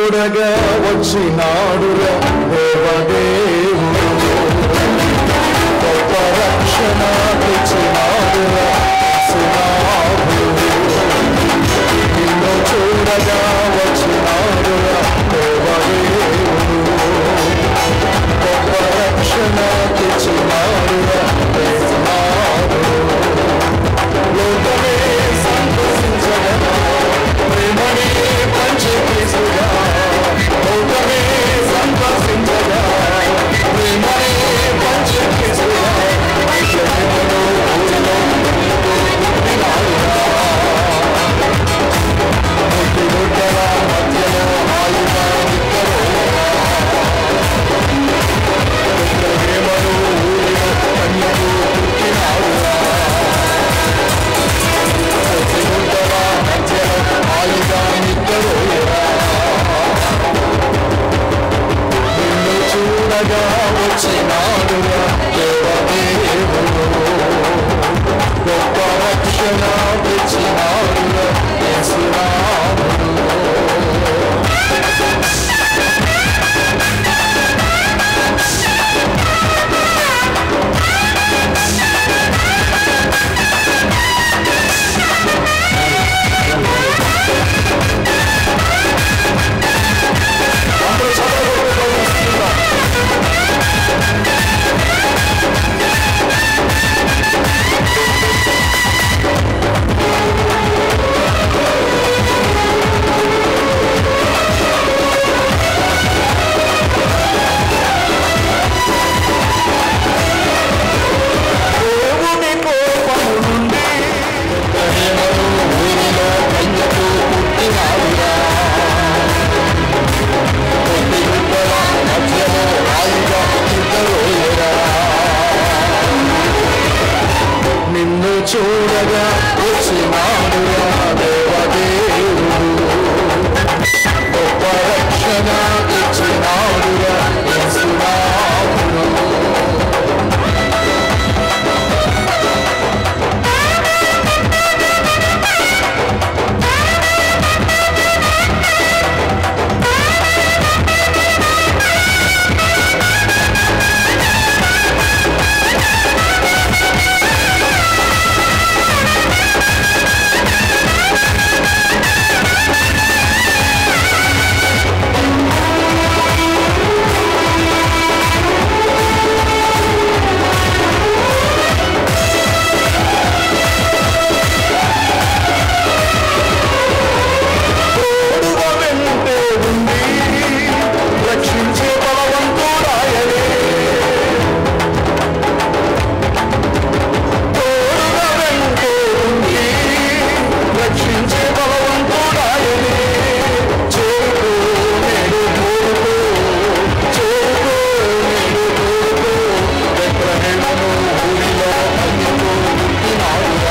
చూడగా వచ్చినాడురా దేవదేవుడు గొప్ప రక్షణ తెచ్చినాడురా సునాభుడు నిన్ను చూడగా వచ్చినాడురా దేవదేవుడు గొప్ప రక్షణ తెచ్చినాడురా సునాభుడు లోకమే సంతోషించగా ప్రేమని పంచకేసుగా లోకమే సంతోషించగా ప్రేమని పంచకేసుగా జగములో ఊరిలో పుట్టినాడుగా. ముట్టి గుడ్డల మధ్యలో హాయిగా నిక్కరోగా. ప్రేమను ఊరిలో కన్యకు పుట్టినాడుగా. గుడ్డల మధ్యలో హాయిగా నిక్కరోగా. నిన్ను చూడగా వచ్చినాడుగా దేవదేవుడు గొప్ప రక్షణ తెచ్చినాడుగా యేసునాథుడు. అందరూ చదవకూడదు గౌరవిస్తున్నాం. దేవుని కోపము నుండి ప్రేమను ఊరిలో కన్యకు పుట్టినాడుగా. కొద్ది గుడ్డల మధ్యలో హాయిగా నిద్రపోయేరా. నిన్ను చూడగా వచ్చినాడుగా దేవదేవుడు గొప్ప రక్షణ ఇచ్చినాడుగా యేసునాథుడు. తోడుగా వెంటే ఉంది రక్షించే బలవంతుడాయనే తోడుగా వెంటే ఉంది రక్షించే బలవంతుడాయనే చేరుకో నేడు తోడుకో చేరుకో నేడు తోడుకో బెత్లెహేమును ఊరిలో కన్యకు పుట్టినాడుగా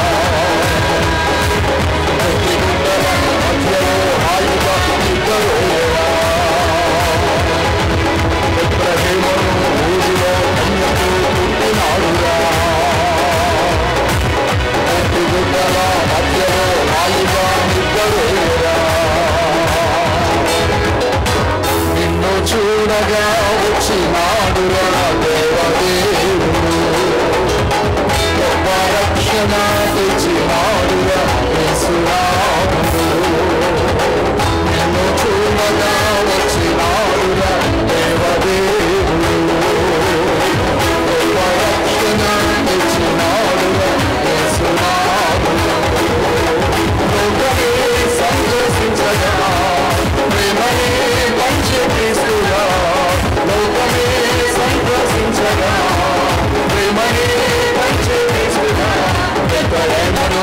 నిన్ను చూడగా వచ్చినాడురా దేవదేవుడు గొప్ప రక్షణ తెచ్చినాడుగా యేసునాథుడు. నిన్ను చూడగా వచ్చినాడుగా దేవదేవుడు. గొప్ప రక్షణ తెచ్చినాడుగా యేసునాథుడు. లోకమే సంతోషించగా, ప్రేమనే పంచే క్రీస్తుగా. లోకమే సంతోషించగా, ప్రేమనే పంచే క్రీస్తుగా. ఎక్కడేమో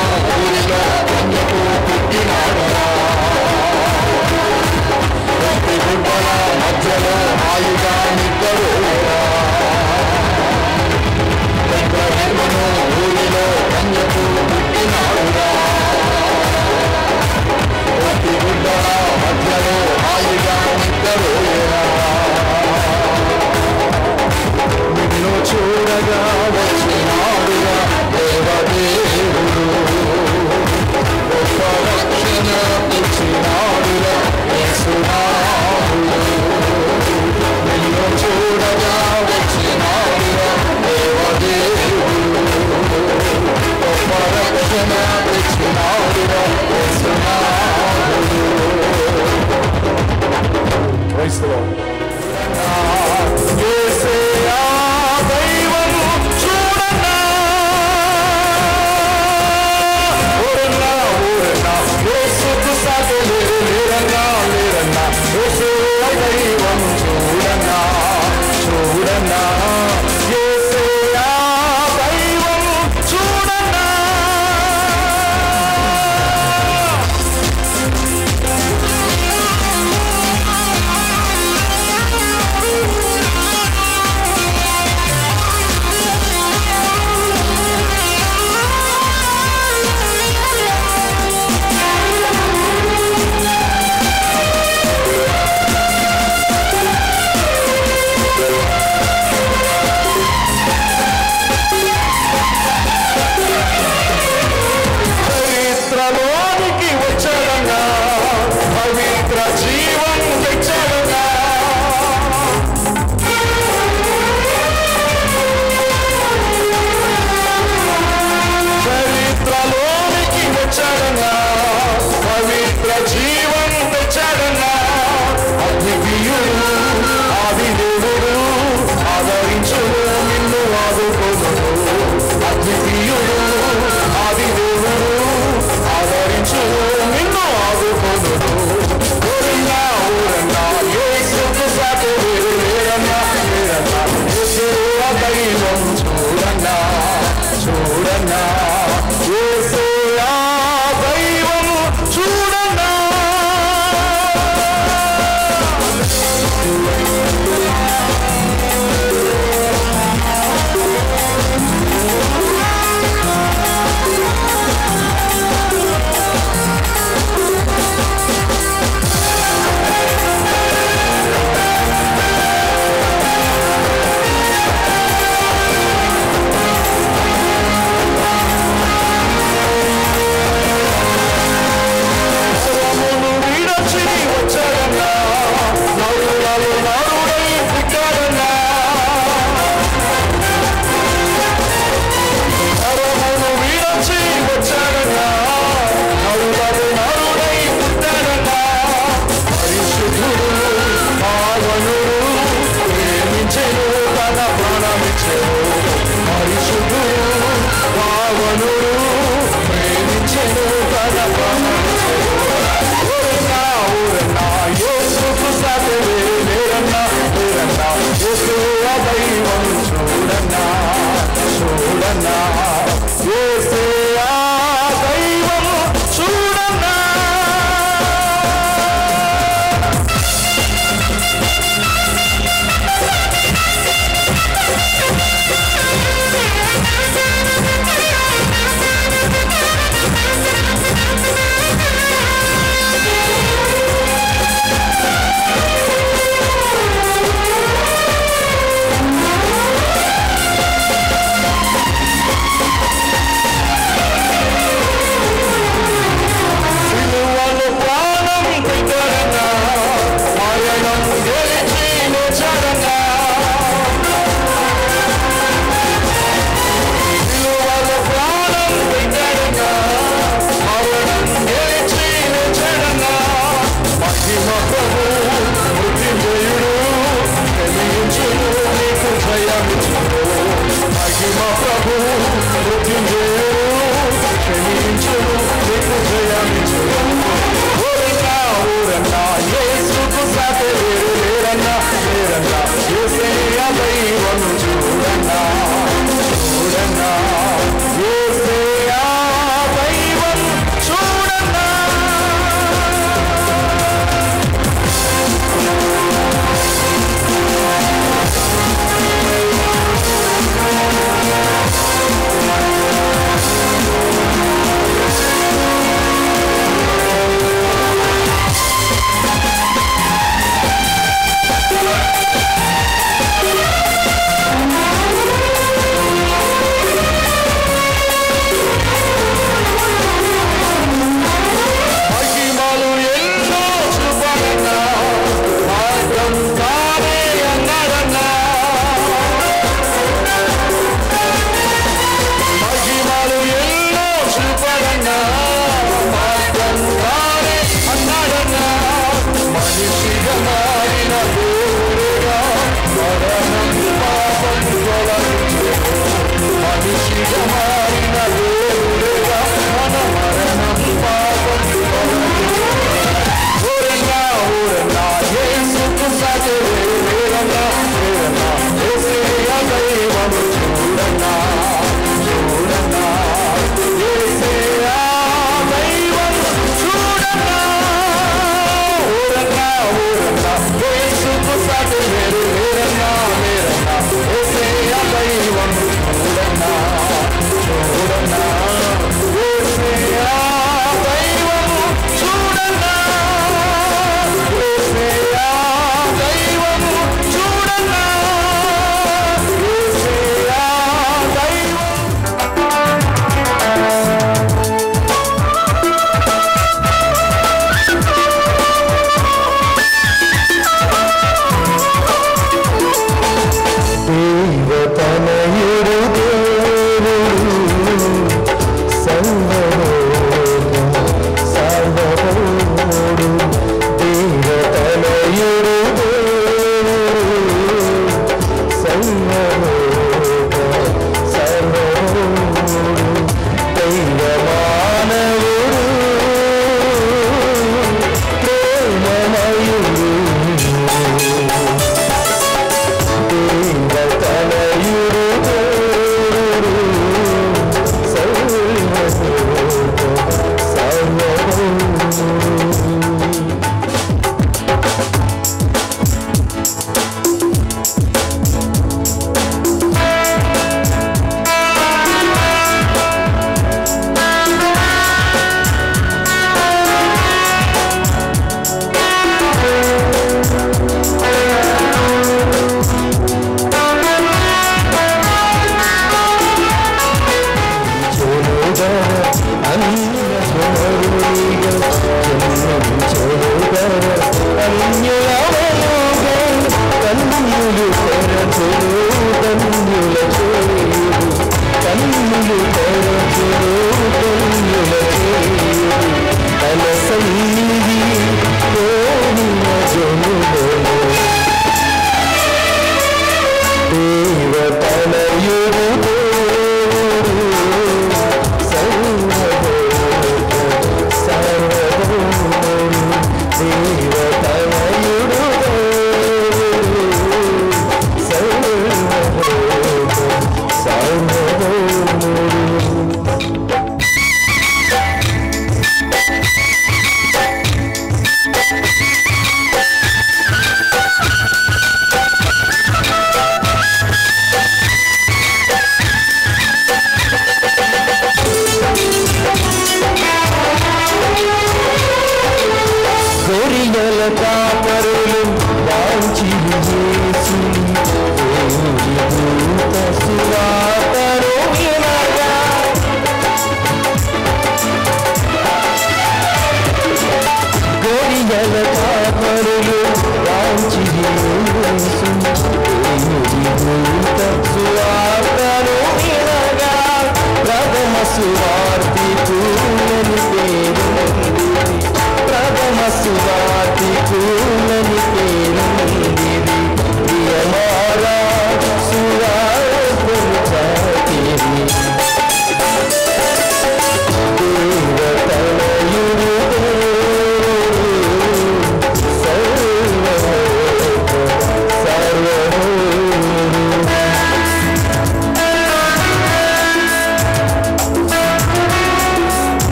కరుణించెను పరిశుద్ధుడు పావనుడు ప్రేమించెను కనపరచెను ఊరన్నా ఊరన్నా యేసుకు సాటివే లేరన్నా లేరన్నా యేసు ఆ దైవం చూడన్నా చూడన్నా యేసు ఆ దైవం చూడన్నా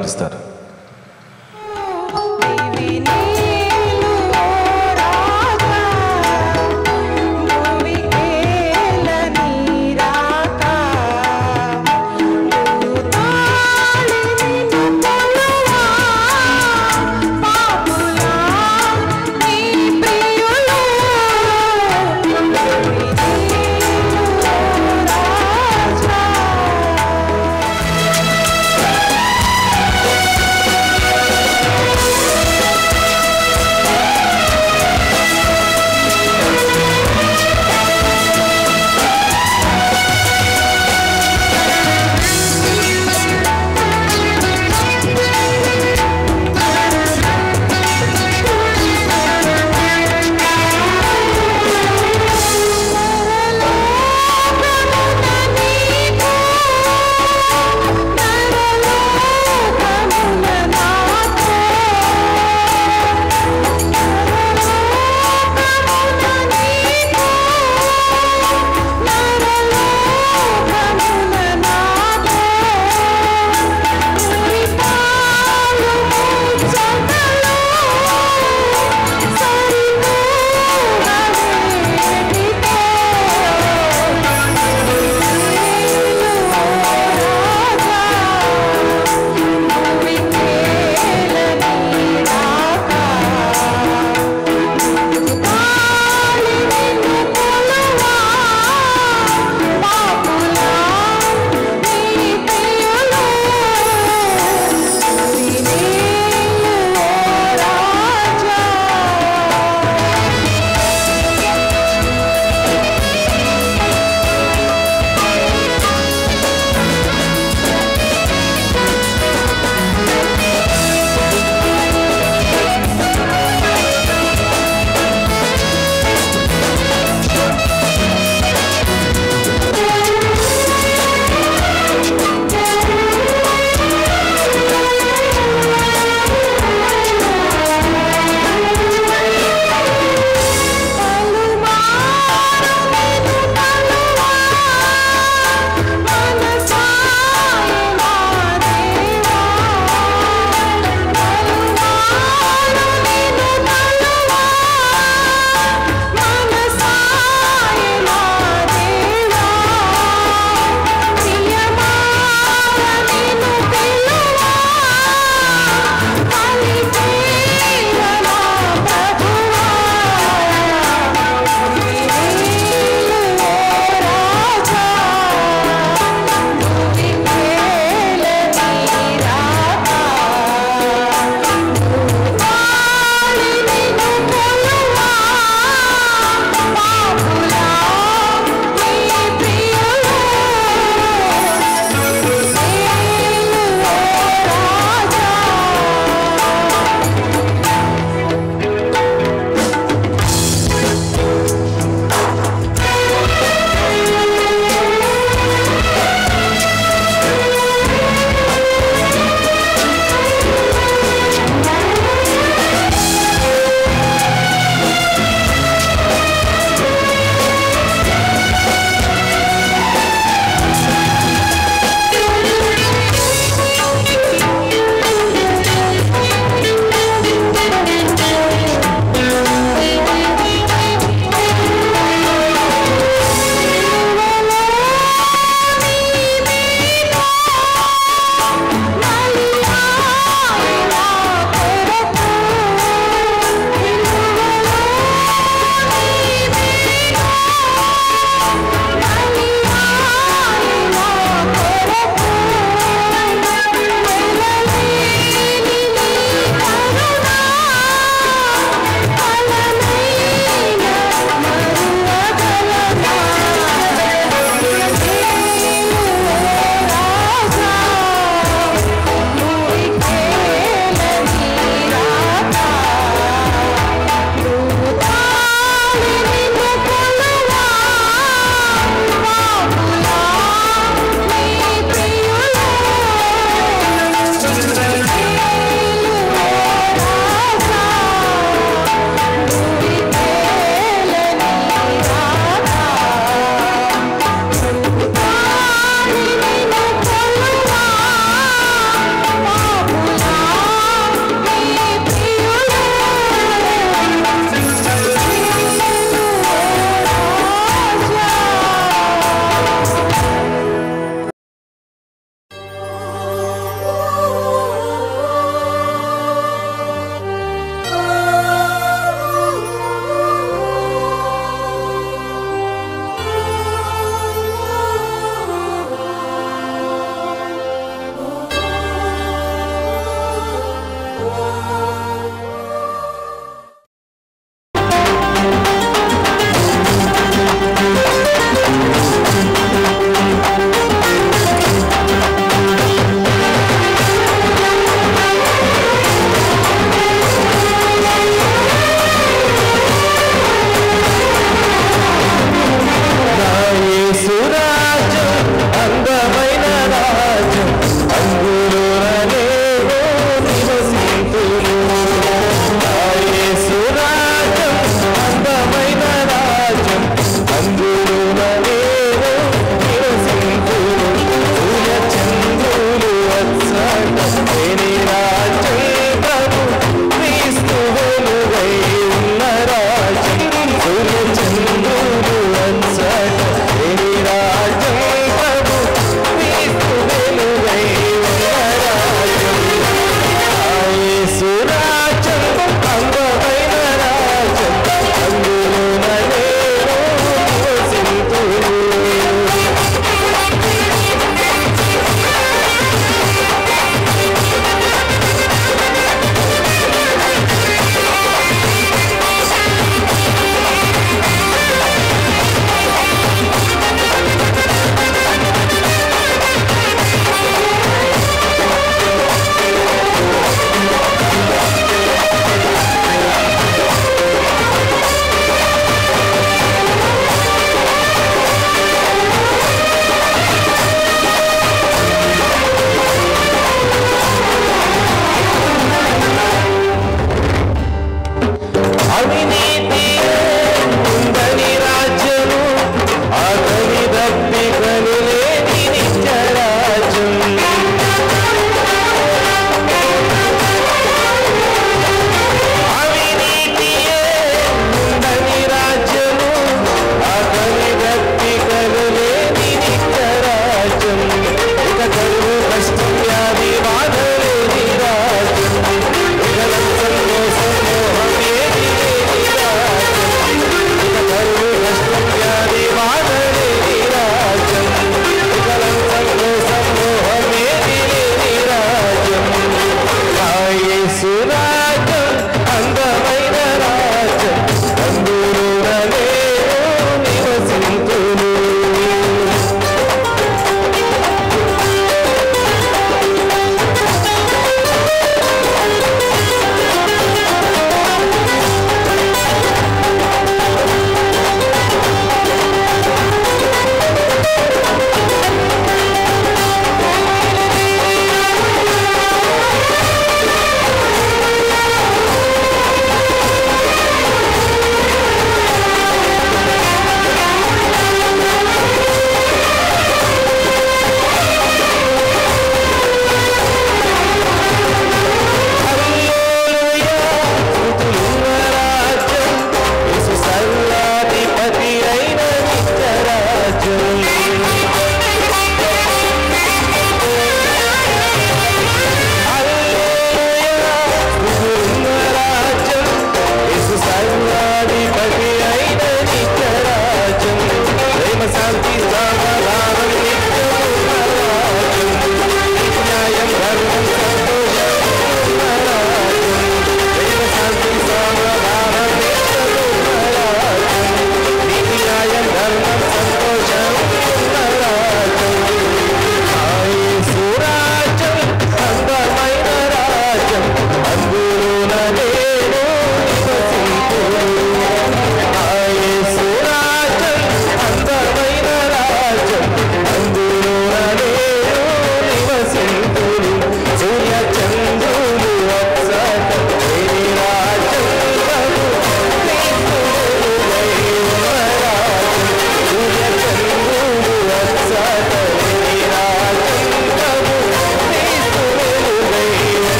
పిలుస్తారు రాజా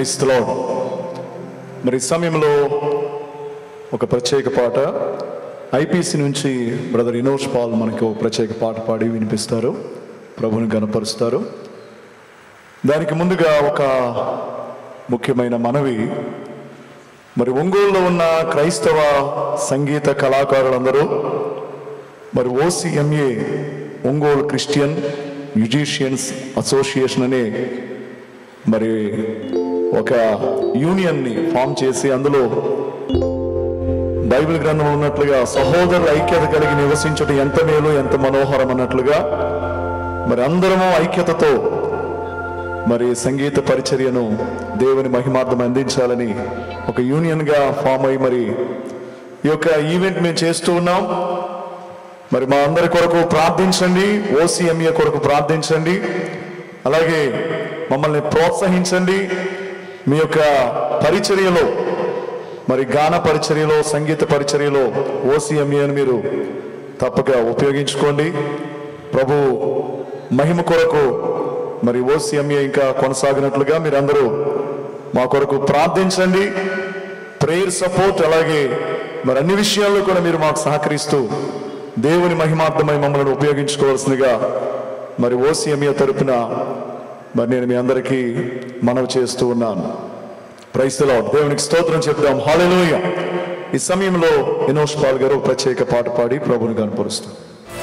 క్రైస్తలో మరి ఈ సమయంలో ఒక ప్రత్యేక పాట ఐపీసీ నుంచి బ్రదర్ ఇనోష్ పాల్ మనకి ఒక ప్రత్యేక పాట పాడి వినిపిస్తారు ప్రభుని గనపరుస్తారు దానికి ముందుగా ఒక ముఖ్యమైన మనవి మరి ఒంగోలులో ఉన్న క్రైస్తవ సంగీత కళాకారులందరూ మరి OCMA Ongole Christian musicians association అనే మరి ఒక యూనియన్ని ఫామ్ చేసి అందులో బైబిల్ గ్రంథంలో ఉన్నట్లుగా సహోదరుల ఐక్యత కలిగి నివసించడం ఎంత మేలు ఎంత మనోహరం అన్నట్లుగా మరి అందరము ఐక్యతతో మరి సంగీత పరిచర్యను దేవుని మహిమార్థం అందించాలని ఒక యూనియన్గా ఫామ్ అయ్యి మరి ఈ యొక్క ఈవెంట్ మేము చేస్తూ ఉన్నాం మరి మా అందరి కొరకు ప్రార్థించండి ఓసీఎంఏ కొరకు ప్రార్థించండి అలాగే మమ్మల్ని ప్రోత్సహించండి మీ యొక్క పరిచర్యలో మరి గాన పరిచర్యలో సంగీత పరిచర్యలో ఓసీఎంఏని మీరు తప్పక ఉపయోగించుకోండి ప్రభు మహిమ కొరకు మరి ఓసీఎంఏ ఇంకా కొనసాగినట్లుగా మీరందరూ మా కొరకు ప్రార్థించండి ప్రేయర్ సపోర్ట్ అలాగే మరి అన్ని విషయాల్లో కూడా మీరు మాకు సహకరిస్తూ దేవుని మహిమార్థమై మమ్మల్ని ఉపయోగించుకోవాల్సిందిగా మరి ఓసీఎంఏ తరపున మరి నేను మీ అందరికీ మనవి చేస్తూ ఉన్నాను ప్రైస్తలో దేవునికి స్తోత్రం చెప్దాం హాలెలూయ ఈ సమయంలో వినోష్ పాల్ గారు ప్రత్యేక పాట పాడి ప్రభుని కనపరుస్తారు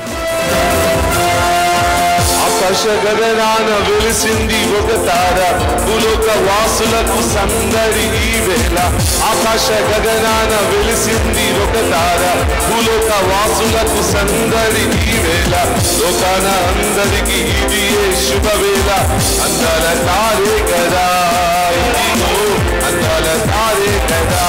ఆకాశ గగనాన వెలిసింది ఒక తార భూలోక వాసులకు సందడి ఈ వేళ ఆకాశ గగనాన వెలిసింది ఒక తార భూలోక వాసులకు సందడి ఈ వేళ లోకాన అందరికి ఇది ఏ శుభవేళ అందాల తారే కదా ఇదిగో అందాల తారే కదా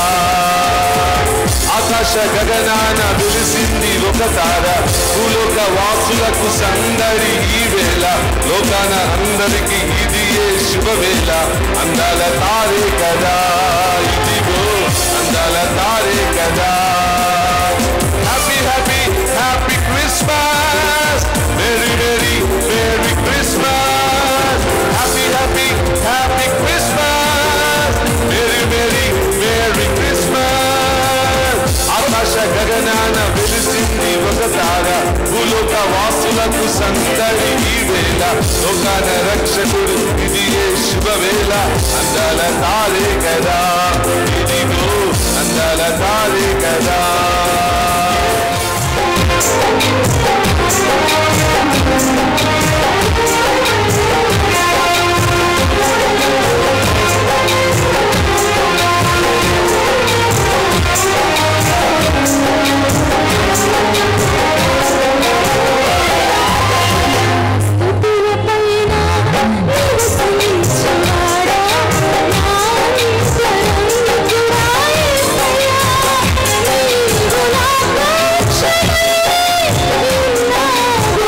ఆకాశ గగనాన వెలిసింది ఒక తార భూలోక వాసులకు సందడి ఈ వేళ లోకాన అందరికి ఇది ఏ శుభవేళ అందాల తారే కదా ఇదిగో అందాల తారే కదా happy happy happy Christmas merry merry merry Christmas happy happy happy Christmas merry merry merry Christmas ఆకాశ గగనాన వెలిసింది ఒక తార భూలోక వాసులకు సందడి ఈ వేళ లోకాన రక్షకుడు ఇది ఏ శుభవేళ అందాల తారే కదా ఇదిగో అందాల తారే కదా నీవు నా రక్షణే, నిన్నావు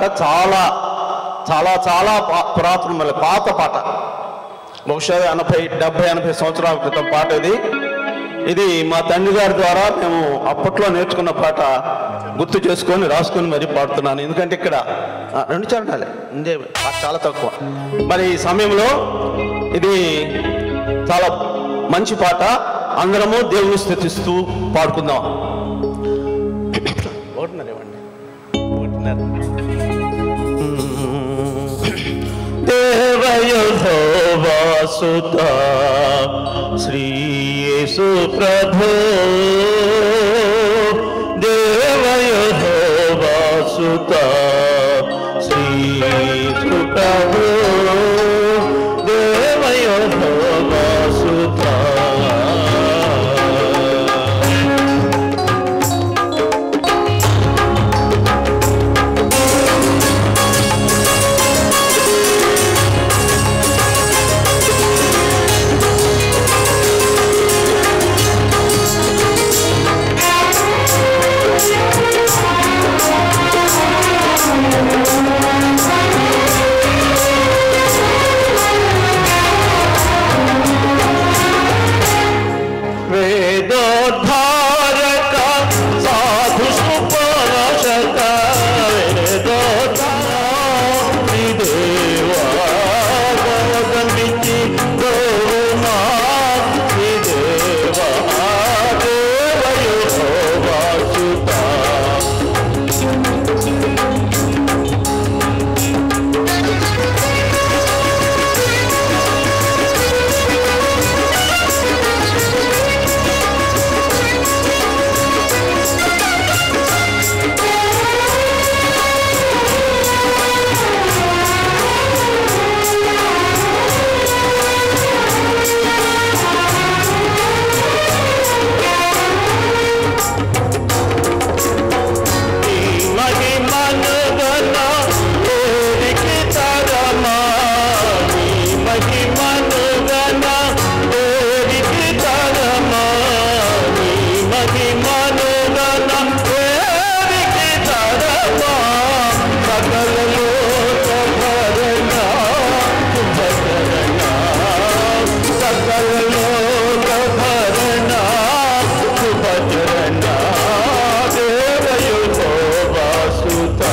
చాలా చాలా చాలా పా- పురాతనమైన పాత పాట బహుశా ఎనభై డెబ్బై ఎనభై సంవత్సరాల క్రితం పాట ఇది ఇది మా తండ్రి గారి ద్వారా మేము అప్పట్లో నేర్చుకున్న పాట గుర్తు చేసుకొని రాసుకొని మరీ పాడుతున్నాను ఎందుకంటే ఇక్కడ ఆ, రెండు చరణాలే ఇందే పాట చాలా తక్కువ మరి ఈ సమయంలో ఇది చాలా మంచి పాట అందరము దేవుని స్థుతిస్తూ పాడుకుందాం ఒకటిన్నర ఇవ్వండి ఒకటిన్నర దేవయోభాసుత శ్రీయేసు ప్రభు దేవయోభాసుత శ్రీయేసు ప్రభు దేవయోభాసుత వేదోద్ధారక సాధు సుపరశక వేదోద్ధారి దేవాగమితి గోమా దేవా దేవయో వాసుతా మహిమనుగన ఓరికి తరమా నీ మహిమనుగన ఓరికి తరమా నీ మహిమనుగన ఓరికి తరమా సకల లోక భరణ శుభకరణ సకల లోక భరణ శుభకరణ దేవయుగో వాసుతా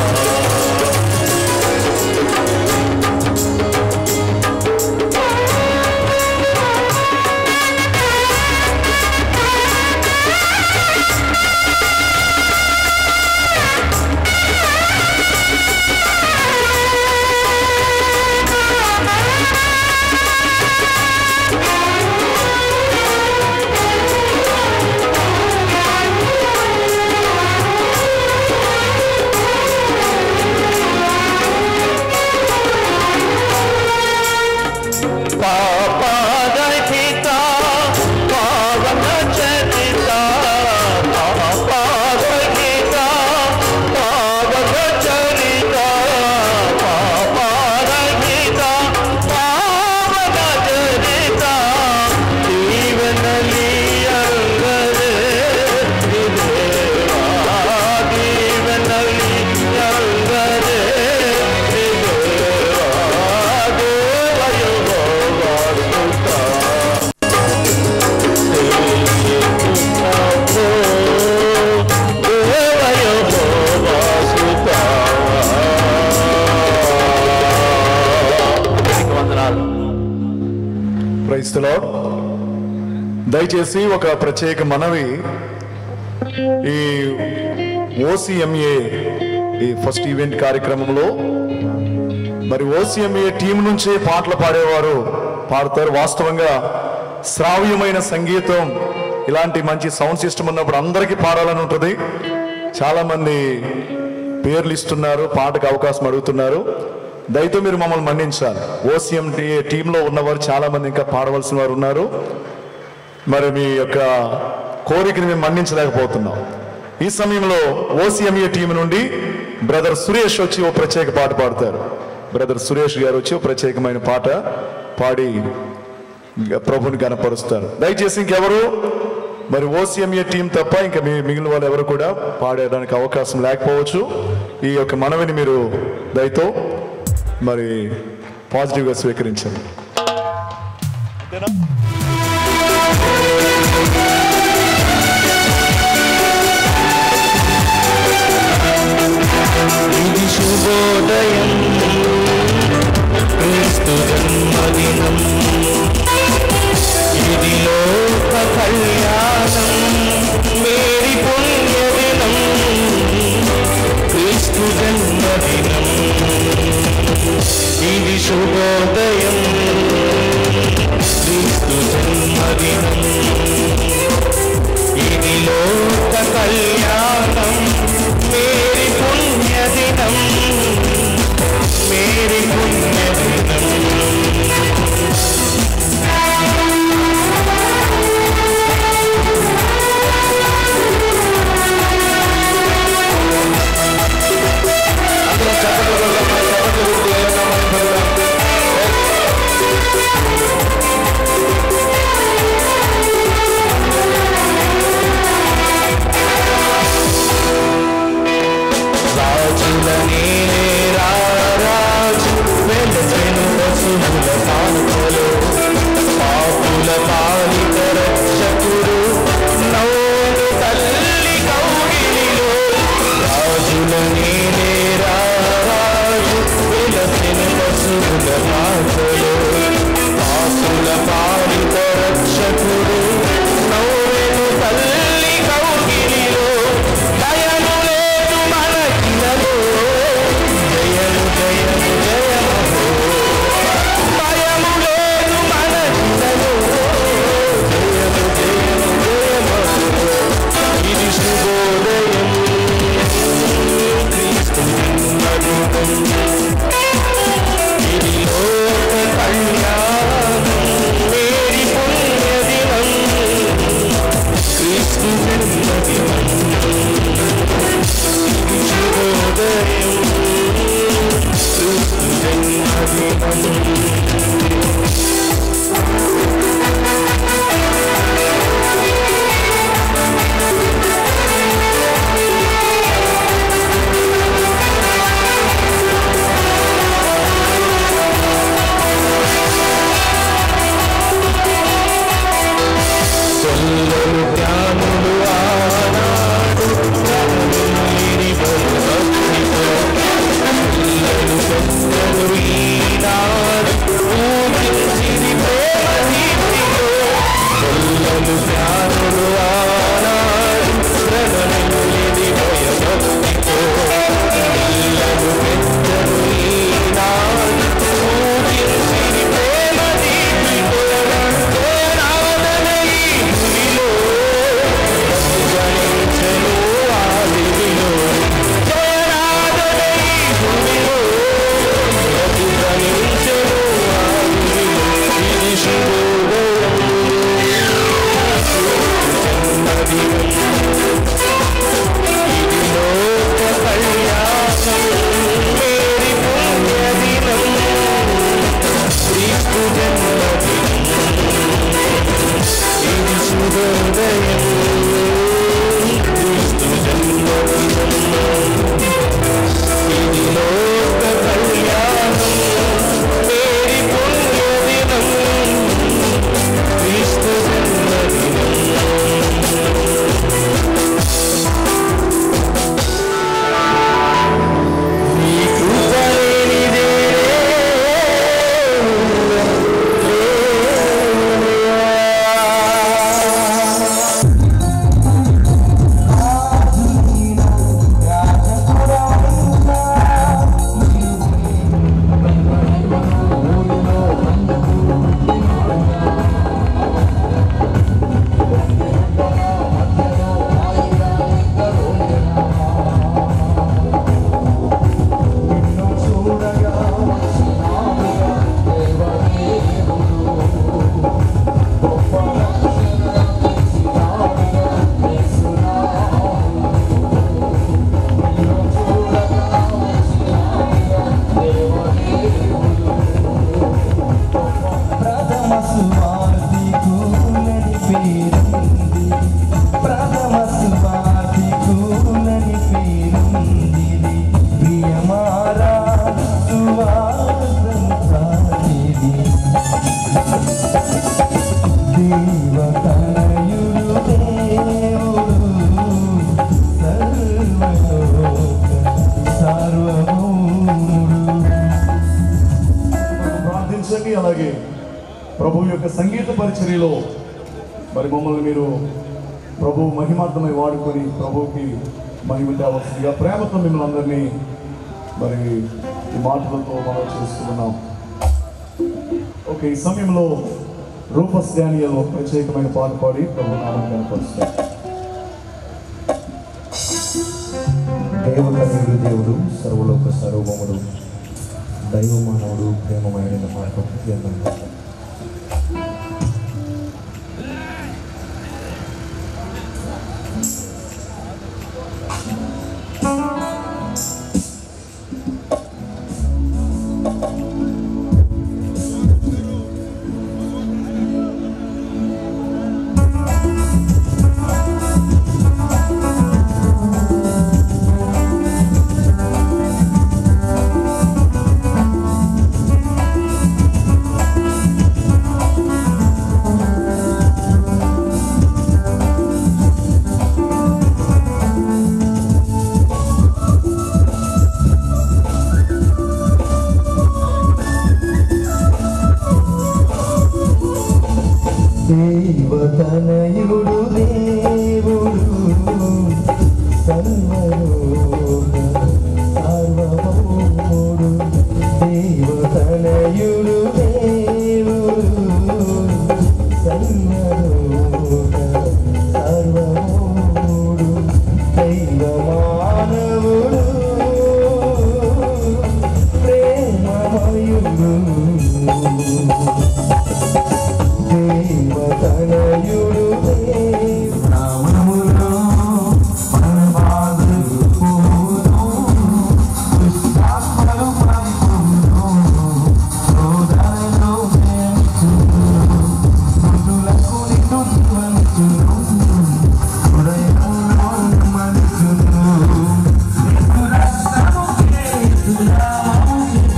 పాపరహిత పావన చరిత పాపరహిత పావన చరిత పాపరహిత పావన చరిత జీవనలీయంగరే దేవా జీవనలీయంగరే దేవా దేవయో వాసుతా దేవయో వాసుతా వందనాలు ప్రైస్ ద లార్డ్ దయచేసి ఒక ప్రత్యేక మనవి ఈ ఓసిఎంఏ ఈ ఫస్ట్ ఈవెంట్ కార్యక్రమంలో మరి ఓసిఎంఏ టీం నుంచే పాటలు పాడేవారు పాడతారు వాస్తవంగా శ్రావ్యమైన సంగీతం ఇలాంటి మంచి సౌండ్ సిస్టమ్ ఉన్నప్పుడు అందరికీ పాడాలని ఉంటుంది చాలా మంది పేర్లు ఇస్తున్నారు పాటకు అవకాశం అడుగుతున్నారు దయతో మీరు మమ్మల్ని మన్నించాలి ఓసీఎం టీంలో ఉన్నవారు చాలా మంది ఇంకా పాడవలసిన వారు ఉన్నారు మరి మీ యొక్క కోరికని మేము మన్నించలేకపోతున్నాం ఈ సమయంలో ఓసీఎంఏ టీం నుండి బ్రదర్ సురేష్ వచ్చి ఓ ప్రత్యేక పాట పాడతారు బ్రదర్ సురేష్ గారు వచ్చి ఓ ప్రత్యేకమైన పాట పాడి ప్రభుని గనపరుస్తారు దయచేసి ఇంకెవరు మరి ఓసీఎంఏ టీం తప్ప ఇంకా మీ మిగిలిన వాళ్ళు ఎవరు కూడా పాడేయడానికి అవకాశం లేకపోవచ్చు ఈ యొక్క మనవిని మీరు దయతో మరి పాజిటివ్గా స్వీకరించండి ఇది శుభోదయం క్రీస్తు జన్మదినం ఇది లోక కళ్యాణం మేరీ పుణ్యదినం క్రీస్తు జన్మదినం ఇది శుభోదయం క్రీస్తు జన్మదినం ఇది లోక కళ్యాణం మేరీ పుణ్యదినం మేరీ పుణ్యదినం అందరం చప్పట్లు కొడదాం, మన చప్పట్లు కొడుతూ వెళ్ళండి, మనం పడదాం. రాజుల నేనే రారాజు వెలసెను పశువుల పానుకలు పాపుల పాలిత రక్షకుడు నవ్వును తల్లి కౌగిలిలో రాజుల నేనే రారాజు వెలసెను పశువుల పానుకలు పాపుల పాలిత రక్షకుడు నవ్వెను తల్లి కౌగిలిలో దయను లేదు మనకిలలో జయము జయము జయము భయము లేదు మనకిలలో జయము జయము జయము ఇది శుభోదయం క్రీస్తు జన్మదినం ఇది లోక కళ్యాణం మేరీ పుణ్యదినం క్రీస్తు జన్మదినం ఇది శుభోదయం క్రీస్తు జన్మదినం కొల్లలు జ్ఞానులు ఆనాడు జ్ఞానులేని బలు భక్తితో పిల్లలు పెద్దలు ఈనాడు పూజించిరి ప్రేమ దీప్తితో కొల్లలు జ్ఞానులు ఆనాడు జ్ఞానులేని భయభక్తితో పిల్లలు పెద్దలు ఈనాడు పూజించిరి ప్రేమ దీప్తితో నాదన ఈ భూమిలో గణించను ఆదిలో జయనాదన ఈ భూమిలో గణించను ఆదిలో ఇది శుభోదయం జన్మదినం ఇది లోక కళ్యాణం మేరీ పుణ్యదినం క్రీస్తు జన్మదినం ఇది శుభోదయం క్రీస్తు జన్మదినం ఇది లోక కళ్యాణం మేరీ పుణ్యదినం క్రీస్తు జన్మదినం నీ కృప లేనిదే లేదురా. ప్రార్థించండి అలాగే ప్రభు యొక్క సంగీత పరిచర్యలో మరి మమ్మల్ని మీరు ప్రభు మహిమార్థమై వాడుకొని ప్రభువుకి మహిమ తేవలసిందిగా ప్రేమతో మిమ్మల్ని అందరినీ మరి ఈ మాటలతో మనం చేసుకున్నాం ఓకే ఈ సమయంలో రూపస్ డానియల్ ఒక ప్రత్యేకమైన పాట పాడి ప్రభు నామం కనపరుస్తారు దేవకర్ణుడు దేవుడు సర్వలోక సర్వభౌముడు దైవ మానవుడు ప్రేమమైన మాట దేవతనయుడు దేవుడు సర్వలోక సార్వభౌముడు దేవతనయుడు దేవుడు సర్వలోక సార్వభౌముడు దైవ మానవుడు ప్రేమమయుడు దేవతనయుడు నామములో పరమాదుడు దుష్టాత్మలు పరిపూర్ణు రోదనలో మృదులకు నిన్ను వంచును హృదయంలో మనుషులు రక్తము కేసులాము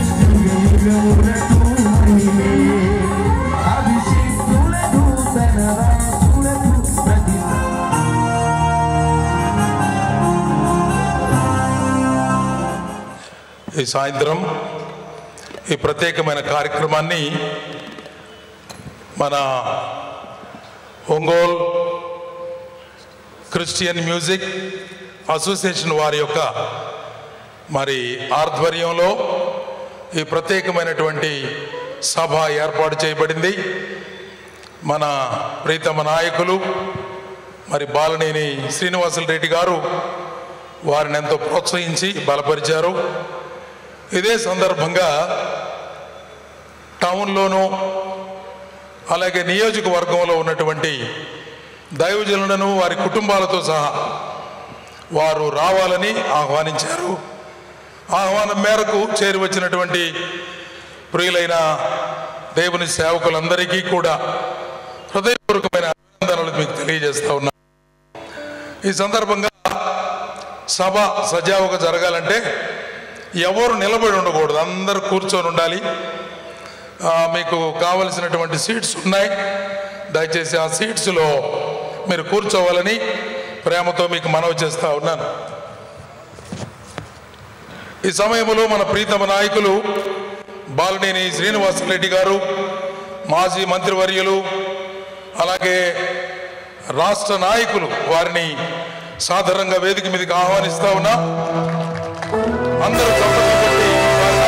అభిషేకులకు తన రాజులకు ప్రతి ఈ సాయంత్రం ఈ ప్రత్యేకమైన కార్యక్రమాన్ని మన ఒంగోల్ క్రిస్టియన్ మ్యూజిక్ అసోసియేషన్ వారి యొక్క మరి ఆధ్వర్యంలో ఈ ప్రత్యేకమైనటువంటి సభ ఏర్పాటు చేయబడింది మన ప్రీతమ నాయకులు మరి బాలనేని శ్రీనివాసులు రెడ్డి గారు వారిని ఎంతో ప్రోత్సహించి బలపరిచారు ఇదే సందర్భంగా టౌన్లోనూ అలాగే నియోజకవర్గంలో ఉన్నటువంటి దైవజనులను వారి కుటుంబాలతో సహా వారు రావాలని ఆహ్వానించారు ఆహ్వానం మేరకు చేరి వచ్చినటువంటి ప్రియులైన దేవుని సేవకులందరికీ కూడా హృదయపూర్వకమైన అభినందనలు మీకు తెలియజేస్తా ఉన్నా ఈ సందర్భంగా సభ సజావుగా జరగాలంటే ఎవరు నిలబడి ఉండకూడదు అందరూ కూర్చొని ఉండాలి ఆ, మీకు కావలసినటువంటి సీట్స్ ఉన్నాయి దయచేసి ఆ సీట్స్లో మీరు కూర్చోవాలని ప్రేమతో మీకు మనవి చేస్తా ఉన్నాను ఈ సమయంలో మన ప్రీతమ నాయకులు బాలినేని శ్రీనివాసరెడ్డి గారు మాజీ మంత్రివర్యులు అలాగే రాష్ట్ర నాయకులు వారిని సాధారణంగా వేదిక మీదకి ఆహ్వానిస్తా ఉన్నా అందరూ చప్పట్లు కొట్టి వారిని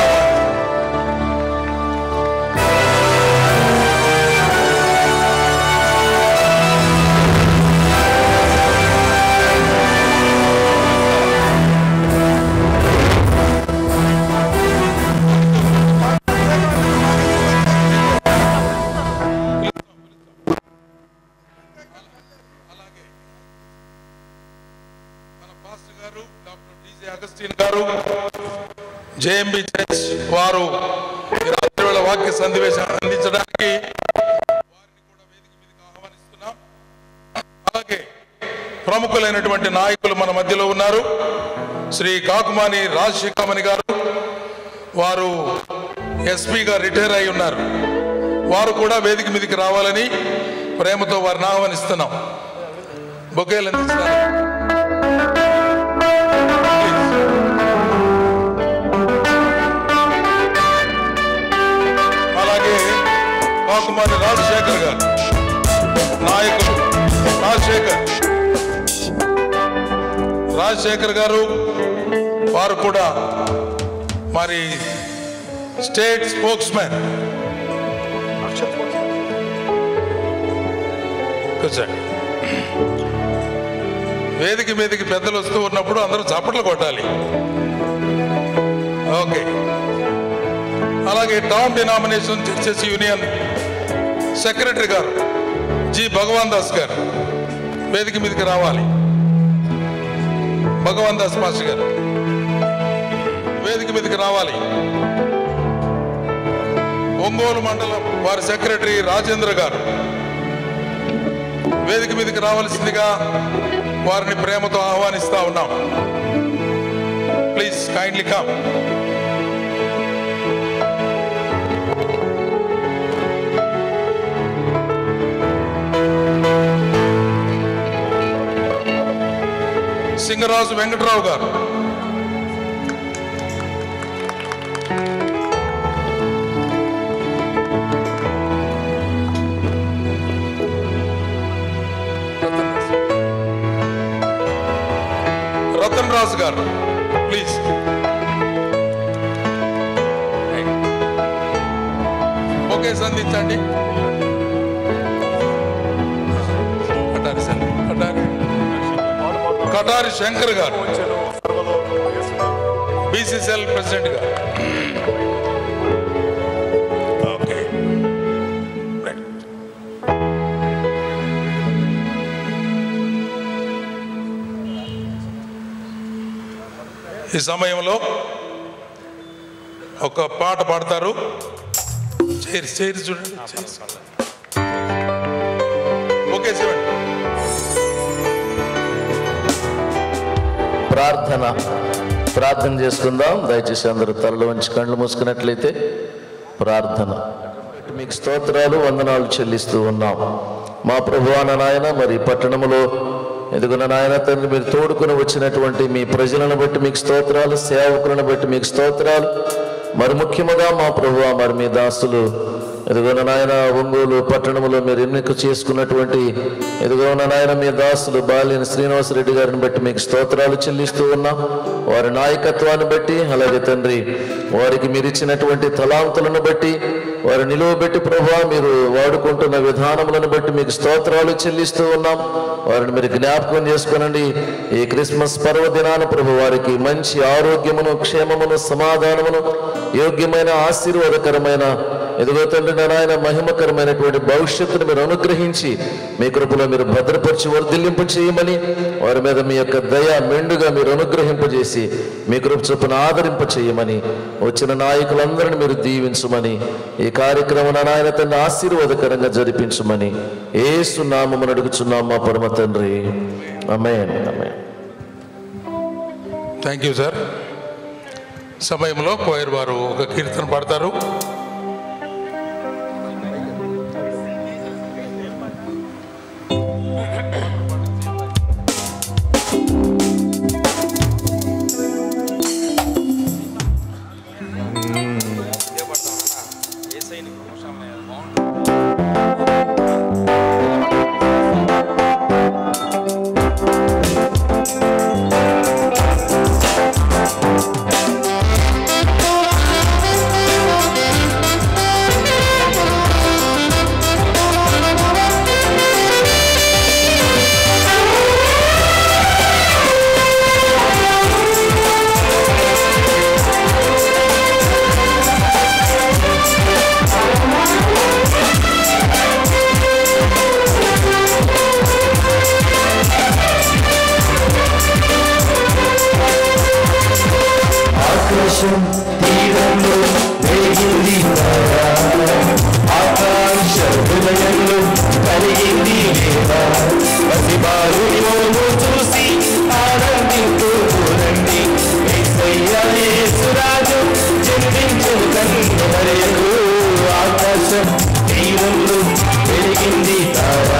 మన పాస్టర్ గారు డాక్టర్ డిజే అగస్టిన్ గారు జేఎంబి చర్చ్ వారు ఈ రాత్రి వేళ వాక్య సందేశం అందించడానికి వారిని కూడా వేదిక మీదకి ఆహ్వానిస్తున్నాం అలాగే ప్రముఖులైనటువంటి నాయకులు మన మధ్యలో ఉన్నారు శ్రీ కాకుమాని రాజశేఖమణి గారు వారు ఎస్పీగా రిటైర్ అయి ఉన్నారు వారు కూడా వేదిక మీదకి రావాలని ప్రేమతో వారిని ఆహ్వానిస్తున్నాం బొకేలు అందిస్తున్నారు అలాగే కాకుమారి రాజశేఖర్ గారు నాయకులు రాజశేఖర్ రాజశేఖర్ గారు వారు కూడా మరి స్టేట్ స్పోక్స్ మ్యాన్ కూర్చోండి వేదిక మీదకి పెద్దలు వస్తూ ఉన్నప్పుడు అందరూ చప్పట్లు కొట్టాలి ఓకే అలాగే టామ్ డినామినేషన్ చర్చెస్ యూనియన్ సెక్రటరీ గారు జి భగవాన్ దాస్ గారు వేదిక మీదకి రావాలి భగవాన్ దాస్ మాస్టర్ గారు వేదిక మీదకి రావాలి ఒంగోలు మండలం వారి సెక్రటరీ రాజేంద్ర గారు వేదిక మీదకి రావాల్సిందిగా వారిని ప్రేమతో ఆహ్వానిస్తా ఉన్నాం please kindly come Singaraju Venkatrao గారు రతన్ రాజు గారు ప్లీజ్ ఓకే సంధించండి కటారి సార్ కటారి కటారి శంకర్ గారు బీసీసీఎల్ ప్రెసిడెంట్ గారు ఓకే రైట్ ఈ సమయంలో ఒక పాట పాడతారు చేరి చేరి చూడండి చైర్స్. ఓకే చూడండి ప్రార్థన ప్రార్థన చేసుకుందాం దయచేసి అందరూ తలలు వంచి కళ్ళు మూసుకున్నట్లయితే ప్రార్థన మీకు స్తోత్రాలు వందనాలు చెల్లిస్తూ ఉన్నాం మా ప్రభువాన నాయన మరి పట్టణములో ఎదుగున నాయన తండ్రి మీరు తోడుకుని వచ్చినటువంటి మీ ప్రజలను బట్టి మీకు స్తోత్రాలు సేవకులను బట్టి మీకు స్తోత్రాలు మరి ముఖ్యముగా మా ప్రభువ మరి మీ దాసులు ఎదుగున నాయన ఒంగోలు పట్టణములో మీరు ఎన్నిక చేసుకున్నటువంటి ఎదుగున నాయన మీ దాసులు బాలిన శ్రీనివాసరెడ్డి గారిని బట్టి మీకు స్తోత్రాలు చెల్లిస్తూ ఉన్నాం వారి నాయకత్వాన్ని బట్టి అలాగే తండ్రి వారికి మీరు ఇచ్చినటువంటి తలాంతులను బట్టి వారు నిలువబెట్టి ప్రభా మీరు వాడుకుంటున్న విధానములను బట్టి మీకు స్తోత్రాలు చెల్లిస్తూ ఉన్నాం వారిని మీరు జ్ఞాపకం చేసుకునండి ఈ క్రిస్మస్ పర్వదినాన ప్రభు వారికి మంచి ఆరోగ్యమును క్షేమమును సమాధానమును యోగ్యమైన ఆశీర్వాదకరమైన ఎదుగో తండ్రి నాయన మహిమకరమైనటువంటి భవిష్యత్తును మీరు అనుగ్రహించి మీ కృపలో మీరు భద్రపరిచి వర్ధిల్లింపు చేయమని వారి మీద మీ యొక్క దయ మెండుగా మీరు అనుగ్రహింపజేసి మీ కృప చొప్పున ఆదరింప చేయమని వచ్చిన నాయకులందరిని మీరు దీవించమని ఈ కార్యక్రమం నాయన తండ్రి ఆశీర్వాదకరంగా జరిపించమని ఏసు నామమును అడుగుచున్నాం మా పరమ తండ్రి amen amen thank you sir సమయంలో కోయర్ వారు ఒక కీర్తన పాడతారు ఆకాశం తీరంలో వెలిగింది తార. ఆకాశ హృదయంలో కలిగింది వేద పసిబాలుని మోము చూసి ఆనందింటూ రండి యేసయ్య యేసురాజు జన్మించు కన్ను మరెయకు ఆకాశం తీరంలో వెలిగింది తార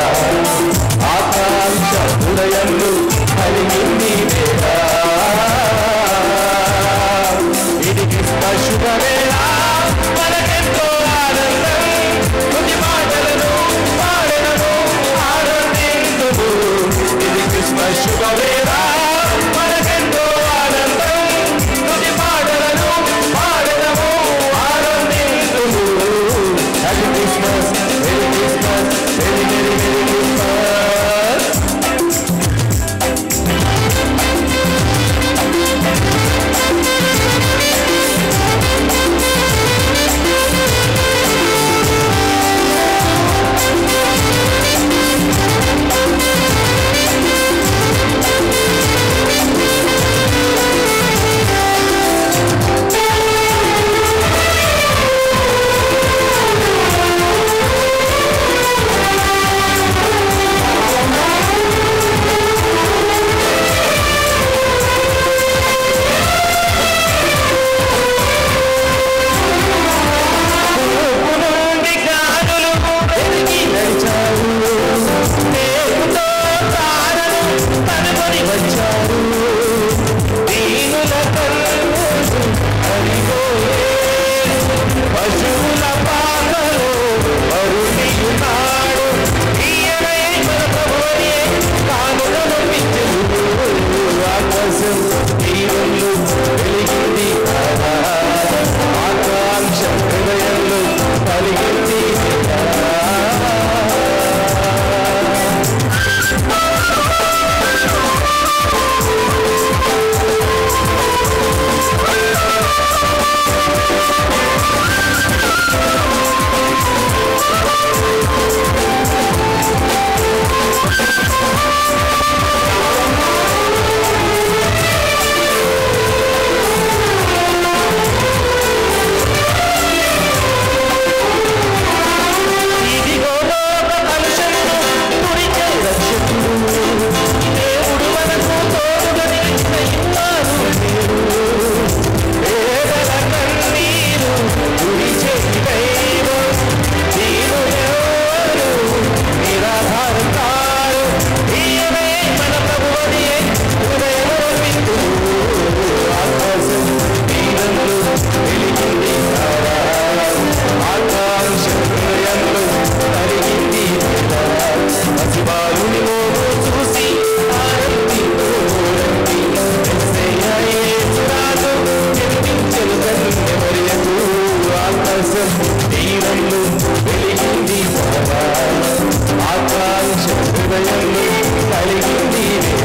బాలుని మోము చూసి ఆనందించోడండి ఎస్సయ్య యేసురాజు జన్మించెను కన్య మరియకు ఆకాశం తీరంలో వెలిగింది బాబా ఆకాశ హృదయంలో కలిగింది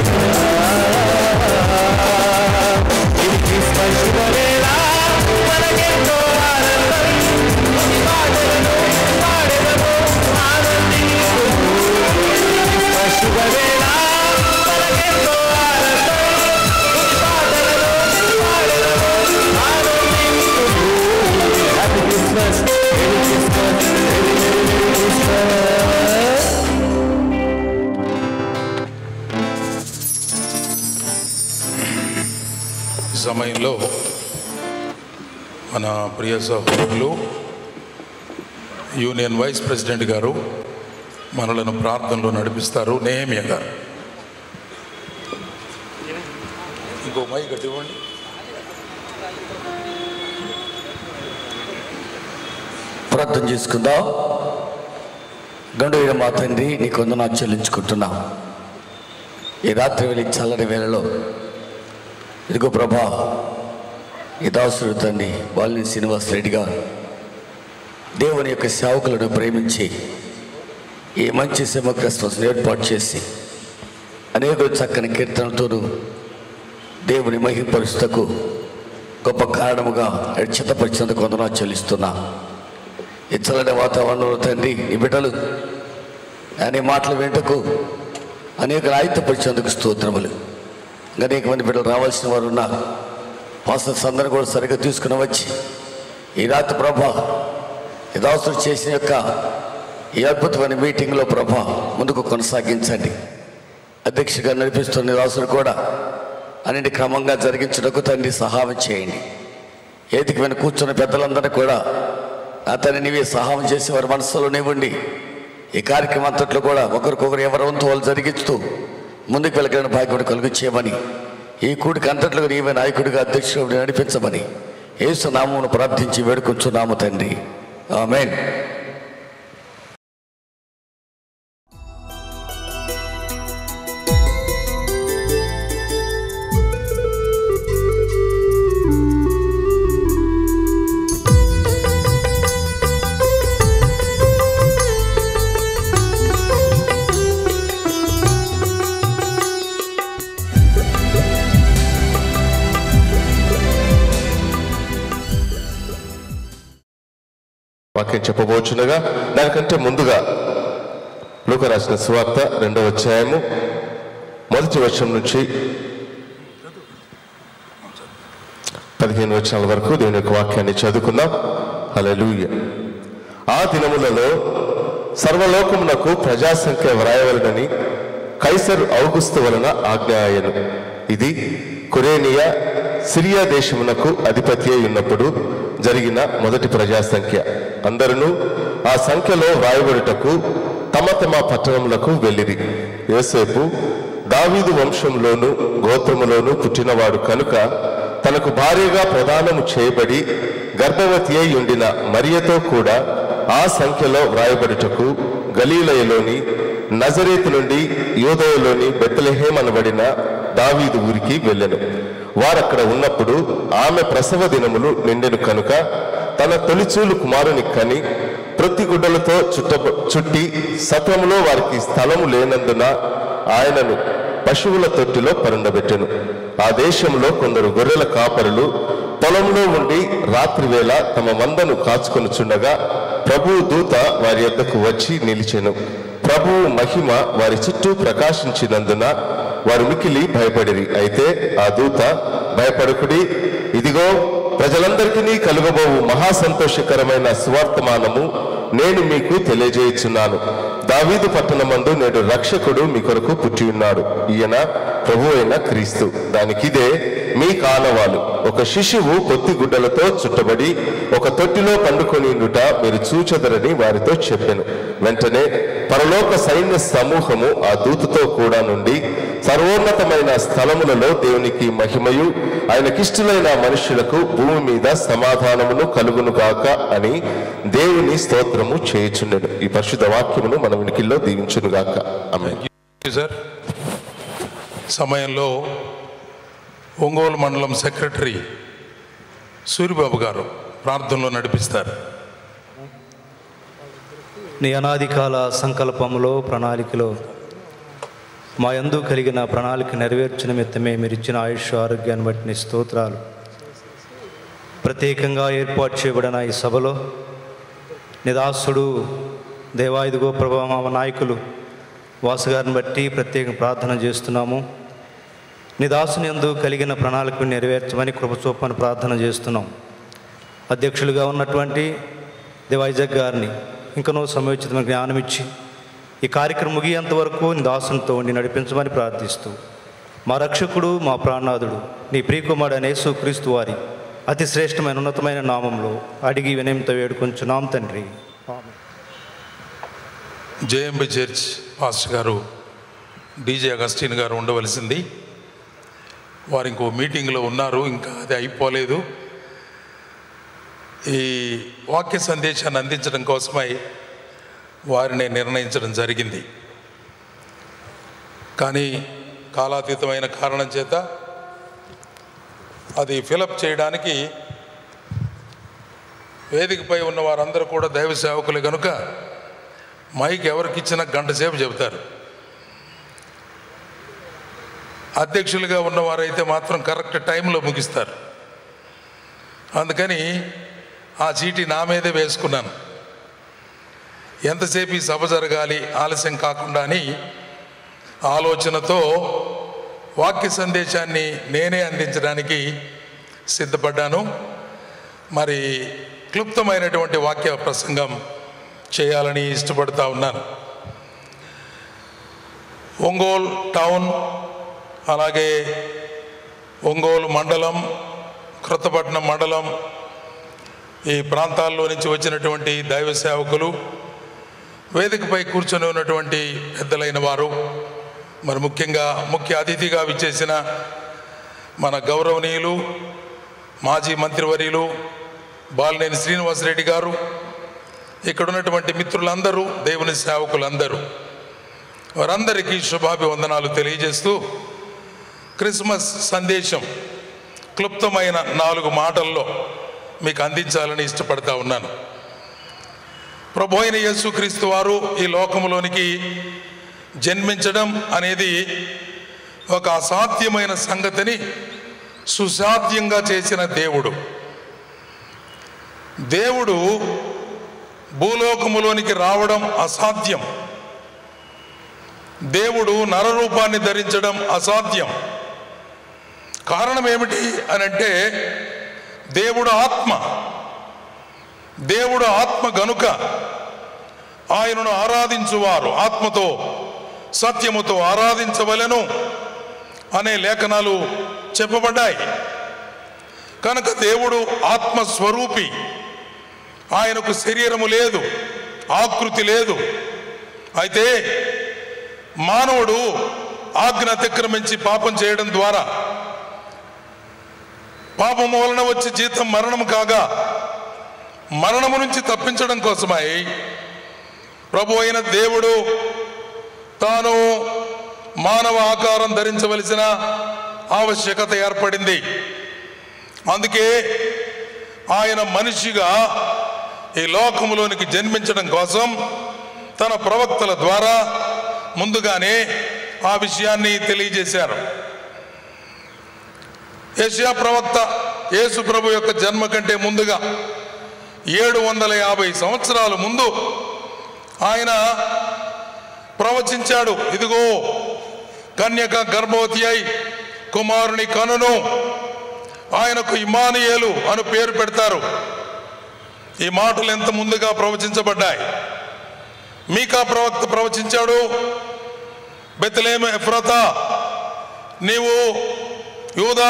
ఇది క్రిస్మస్ శుభవేళ మనకెంతో ఆనందం ఈ పాటలను పాడెదము ఆనందించుము క్రిస్మస్ శుభవేళ మనకెంతో ఆనందం ఈ పాటలను పాడెదము ఆనందించుము happy Christmas merry Christmas merry merry merry Christmas ఈ సమయంలో మన ప్రియ సహోదరులు యూనియన్ వైస్ ప్రెసిడెంట్ గారు మనలను ప్రార్థనలో నడిపిస్తారు నేమియ గారు ఇంకో మై కట్టివ్వండి ప్రార్థన చేసుకుందాం గండువైన మా తండ్రి నీకు వందనాలు చెల్లించుకుంటున్నాం ఈ రాత్రి వేళ ఈ చల్లని వేళలో ఇదిగో ప్రభా ఈ దాసుడు తండ్రి బాలిని శ్రీనివాస్ రెడ్డి గారు దేవుని యొక్క సేవకులను ప్రేమించి ఈ మంచి సేవ క్రిస్మస్ని ఏర్పాటు చేసి అనేక చక్కని కీర్తనలతోనూ దేవుని మహిపరుస్తకు గొప్ప కారణముగా చిత్తపరిచినందుకు వందనాలు చెల్లిస్తున్నా ఈ చల్లని వాతావరణంలో తండ్రి ఈ బిడ్డలు అనే మాటలు వెంటకు అనేక ఆయుధపరిచేందుకు స్తోత్రములు ఇంకా అనేక మంది బిడ్డలు రావాల్సిన వారు ఉన్నారు పాస్టర్స్ అందరూ కూడా సరిగ్గా తీసుకుని వచ్చి ఈ రాత్రి ప్రభా ఈ దాసుడు చేసిన యొక్క ఈ అద్భుతమైన మీటింగ్లో ప్రభా ముందుకు కొనసాగించండి అధ్యక్షుగా నడిపిస్తున్న ఈ దాసుడు కూడా అన్నిటి క్రమంగా జరిగించుటకు తండ్రి సహాయం చేయండి ఏదికి వెను కూర్చున్న పెద్దలందరూ కూడా అతని నీవే సహాయం చేసి వారి మనసులోనే ఉండి ఈ కార్యక్రమం అంతట్లో కూడా ఒకరికొకరు ఎవరి వంతు వాళ్ళు జరిగిస్తూ ముందుకు వెళ్ళగలిగిన భాగ్యం కలుగు చేయమని ఈ కూడికి అంతట్లో నీవే నాయకుడిగా అధ్యక్షుడు నడిపించమని యేసు నామమును ప్రార్థించి వేడుకొంచున్నాము తండ్రి ఆమెన్ వాక్యం చెప్పబోచుండగా దానికంటే ముందుగా లూక రాసిన సువార్త రెండవ అధ్యాయము మొదటి వర్షం నుంచి పదిహేను వచనాల వరకు దేవుని యొక్క వాక్యాన్ని చదువుకుందాం హల్లెలూయా ఆ దినములలో సర్వలోకమునకు ప్రజాసంఖ్య వ్రాయవలనని కైసర్ ఔగుస్తు వలన ఆజ్ఞ ఆయను ఇది కురేనియా సిరియా దేశమునకు అధిపతి అయి ఉన్నప్పుడు జరిగిన మొదటి ప్రజాసంఖ్య అందరూ ఆ సంఖ్యలో వ్రాయబడుటకు తమ తమ పట్టణములకు వెళ్ళిరి యోసేపు దావీదు వంశంలోను గోత్రములోను పుట్టినవాడు కనుక తనకు భార్యగా ప్రదానము చేయబడి గర్భవతి అయి ఉండిన మరియతో కూడా ఆ సంఖ్యలో వ్రాయబడుటకు గలీలయలోని నజరేతు నుండి యూదయలోని బెత్తలెహేం అనబడిన దావీదు ఊరికి వెళ్ళెను వారక్కడ ఉన్నప్పుడు ఆమె ప్రసవ దినములు నిండెను కనుక తన తొలిచూలు కుమారుని కని ప్రతి గుడ్డలతో చుట్ట చుట్టి సత్రములో వారికి స్థలము లేనందున ఆయనను పశువుల తొట్టిలో పరుండబెట్టెను ఆ దేశంలో కొందరు గొర్రెల కాపరులు పొలంలో ఉండి రాత్రివేళ తమ మందను కాచుకొనుచుండగా ప్రభువు దూత వారి యొద్దకు వచ్చి నిలిచెను ప్రభువు మహిమ వారి చుట్టూ ప్రకాశించినందున వారు మికిలి భయపడిరి అయితే ఆ దూత భయపడకుడి ఇదిగో ప్రజలందరికీ కలుగబోవు మహా సంతోషకరమైన సువార్తమానము నేను మీకు తెలియజేయుచున్నాను దావీదు పట్టణమందు నేడు రక్షకుడు మీ కొరకు పుట్టి ఉన్నాడు ఈయన ప్రభు అయిన క్రీస్తు దానికిదే మీ కానవాలు ఒక శిశువు కొత్తి గుడ్డలతో చుట్టబడి ఒక తొట్టిలో పండుకొని ఉండుట మీరు చూచదరని వారితో చెప్పెను వెంటనే పరలోక సైన్య సమూహము ఆ దూతతో కూడా నుండి సర్వోన్నతమైన స్థలములలో దేవునికి మహిమయు ఆయనకిష్టులైన మనుషులకు భూమి మీద సమాధానమును కలుగును గాక అని దేవుని స్తోత్రము చేయుచుండెను ఈ పరిశుద్ధ వాక్యమును మన వినికిల్లో దీవించును గాక ఆమె సార్ సమయంలో ఒంగోలు మండలం సెక్రటరీ సూరిబాబు గారు ప్రార్థనలో నడిపిస్తారు నీ అనాది కాల సంకల్పములో ప్రణాళికలో మా యందు కలిగిన ప్రణాళిక నెరవేర్చిన నిమిత్తమే మీరు ఇచ్చిన ఆయుష్ ఆరోగ్యాన్ని బట్టి నీ స్తోత్రాలు ప్రత్యేకంగా ఏర్పాటు చేయబడిన ఈ సభలో నిదాసుడు దేవాయుధగో ప్రభావ మా నాయకులు వాసుగారిని బట్టి ప్రత్యేక ప్రార్థన చేస్తున్నాము నిదాసుని యందు కలిగిన ప్రణాళికను నెరవేర్చమని కృపచూపని ప్రార్థన చేస్తున్నాం అధ్యక్షులుగా ఉన్నటువంటి దేవాయిజగ్ గారిని ఇంకనో సమయోచితమైన జ్ఞానం ఇచ్చి ఈ కార్యక్రమం ముగియేంత వరకు నీ దాసునితో ఉండి నడిపించమని ప్రార్థిస్తూ మా రక్షకుడు మా ప్రాణనాథుడు నీ ప్రియకుమారుడు అనేసు క్రీస్తు వారి అతి శ్రేష్టమైన ఉన్నతమైన నామంలో అడిగి వినయంతో వేడుకొంచున్నాం తండ్రి జేఎంబి చర్చ్ పాస్టర్ గారు డీజే అగస్టిన్ గారు ఉండవలసింది వారు ఇంకో మీటింగ్లో ఉన్నారు ఇంకా అది అయిపోలేదు ఈ వాక్య సందేశాన్ని అందించడం కోసమై వారిని నిర్ణయించడం జరిగింది కానీ కాలాతీతమైన కారణం చేత అది ఫిలప్ చేయడానికి వేదికపై ఉన్న వారందరూ కూడా దైవ సేవకులు కనుక మైక్ ఎవరికి ఇచ్చినా గంట సేపు చెబుతారు అధ్యక్షులుగా ఉన్నవారైతే మాత్రం కరెక్ట్ టైంలో ముగిస్తారు అందుకని ఆ చీటీ నా మీదే వేసుకున్నాను ఎంతసేపు ఈ సభ జరగాలి ఆలస్యం కాకుండా అని ఆలోచనతో వాక్య సందేశాన్ని నేనే అందించడానికి సిద్ధపడ్డాను మరి క్లుప్తమైనటువంటి వాక్య ప్రసంగం చేయాలని ఇష్టపడుతూ ఉన్నాను ఒంగోల్ టౌన్ అలాగే ఒంగోలు మండలం క్రొత్తపట్నం మండలం ఈ ప్రాంతాల్లో నుంచి వచ్చినటువంటి దైవ సేవకులు వేదికపై కూర్చొని ఉన్నటువంటి పెద్దలైన వారు మరి ముఖ్యంగా ముఖ్య అతిథిగా విచ్చేసిన మన గౌరవనీయులు మాజీ మంత్రివర్యులు బాలినేని శ్రీనివాసరెడ్డి గారు ఇక్కడ ఉన్నటువంటి మిత్రులందరూ దేవుని సేవకులందరూ వారందరికీ శుభాభివందనాలు తెలియజేస్తూ క్రిస్మస్ సందేశం క్లుప్తమైన నాలుగు మాటల్లో మీకు అందించాలని ఇష్టపడతా ఉన్నాను ప్రభు అయిన యేసుక్రీస్తు వారు ఈ లోకములోనికి జన్మించడం అనేది ఒక అసాధ్యమైన సంగతిని సుసాధ్యంగా చేసిన దేవుడు దేవుడు భూలోకములోనికి రావడం అసాధ్యం దేవుడు నరరూపాన్ని ధరించడం అసాధ్యం కారణం ఏమిటి అని అంటే దేవుడు ఆత్మ దేవుడు ఆత్మ గనుక ఆయనను ఆరాధించువారు ఆత్మతో సత్యముతో ఆరాధించవలెను అనే లేఖనాలు చెప్పబడ్డాయి కనుక దేవుడు ఆత్మస్వరూపి ఆయనకు శరీరము లేదు ఆకృతి లేదు అయితే మానవుడు ఆజ్ఞ అతిక్రమించి పాపం చేయడం ద్వారా పాపము వలన వచ్చే జీతం మరణం కాగా మరణము నుంచి తప్పించడం కోసమై ప్రభు అయిన దేవుడు తాను మానవ ఆకారం ధరించవలసిన ఆవశ్యకత ఏర్పడింది అందుకే ఆయన మనిషిగా ఈ లోకములోనికి జన్మించడం కోసం తన ప్రవక్తల ద్వారా ముందుగానే ఆ విషయాన్ని తెలియజేశారు ఏషియా ప్రవక్త యేసు ప్రభు యొక్క జన్మ కంటే ముందుగా ఏడు వందల యాభై సంవత్సరాల ముందు ఆయన ప్రవచించాడు ఇదిగో కన్యక గర్భవతి అయి కుమారుని కనును ఆయనకు ఇమానియేలు అని పేరు పెడతారు ఈ మాటలు ఎంత ముందుగా ప్రవచించబడ్డాయి మీకా ప్రవక్త ప్రవచించాడు బెత్తలేమ ఎఫ్రత నీవు యూదా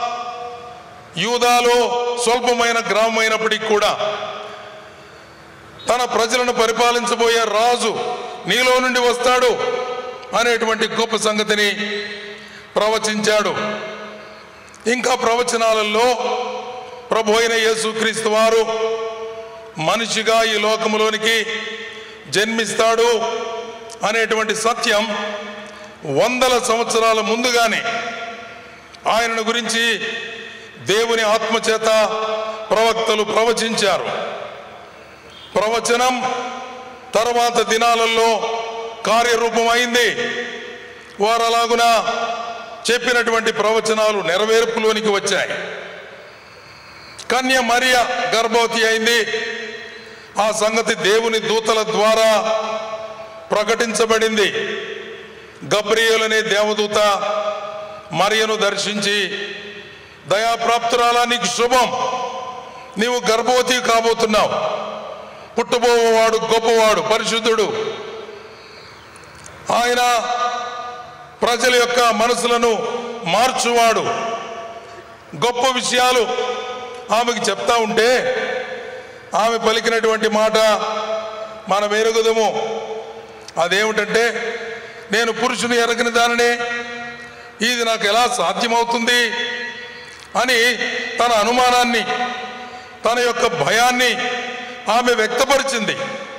యూదాలో స్వల్పమైన గ్రామం అయినప్పటికీ కూడా తన ప్రజలను పరిపాలించబోయే రాజు నీలో నుండి వస్తాడు అనేటువంటి గొప్ప సంగతిని ప్రవచించాడు ఇంకా ప్రవచనాలలో ప్రభు అయిన యేసుక్రీస్తు వారు మనిషిగా ఈ లోకములోనికి జన్మిస్తాడు అనేటువంటి సత్యం వందల సంవత్సరాల ముందుగానే ఆయనను గురించి దేవుని ఆత్మచేత ప్రవక్తలు ప్రవచించారు ప్రవచనం తర్వాత దినాలలో కార్యరూపమైంది వారు అలాగున చెప్పినటువంటి ప్రవచనాలు నెరవేర్పులోనికి వచ్చాయి కన్య మరియ గర్భవతి అయింది ఆ సంగతి దేవుని దూతల ద్వారా ప్రకటించబడింది గబ్రియేల్ అనే దేవదూత మరియను దర్శించి దయాప్రాప్తురాలా నీకు శుభం నీవు గర్భవతి కాబోతున్నావు పుట్టబోవాడు గొప్పవాడు పరిశుద్ధుడు ఆయన ప్రజల యొక్క మనసులను మార్చువాడు గొప్ప విషయాలు ఆమెకి చెప్తా ఉంటే ఆమె పలికినటువంటి మాట మనం ఎరుగుదము అదేమిటంటే నేను పురుషుని ఎరగని దానినే ఇది నాకు ఎలా సాధ్యమవుతుంది అని తన అనుమానాన్ని తన యొక్క భయాన్ని ఆమె వ్యక్తపరిచింది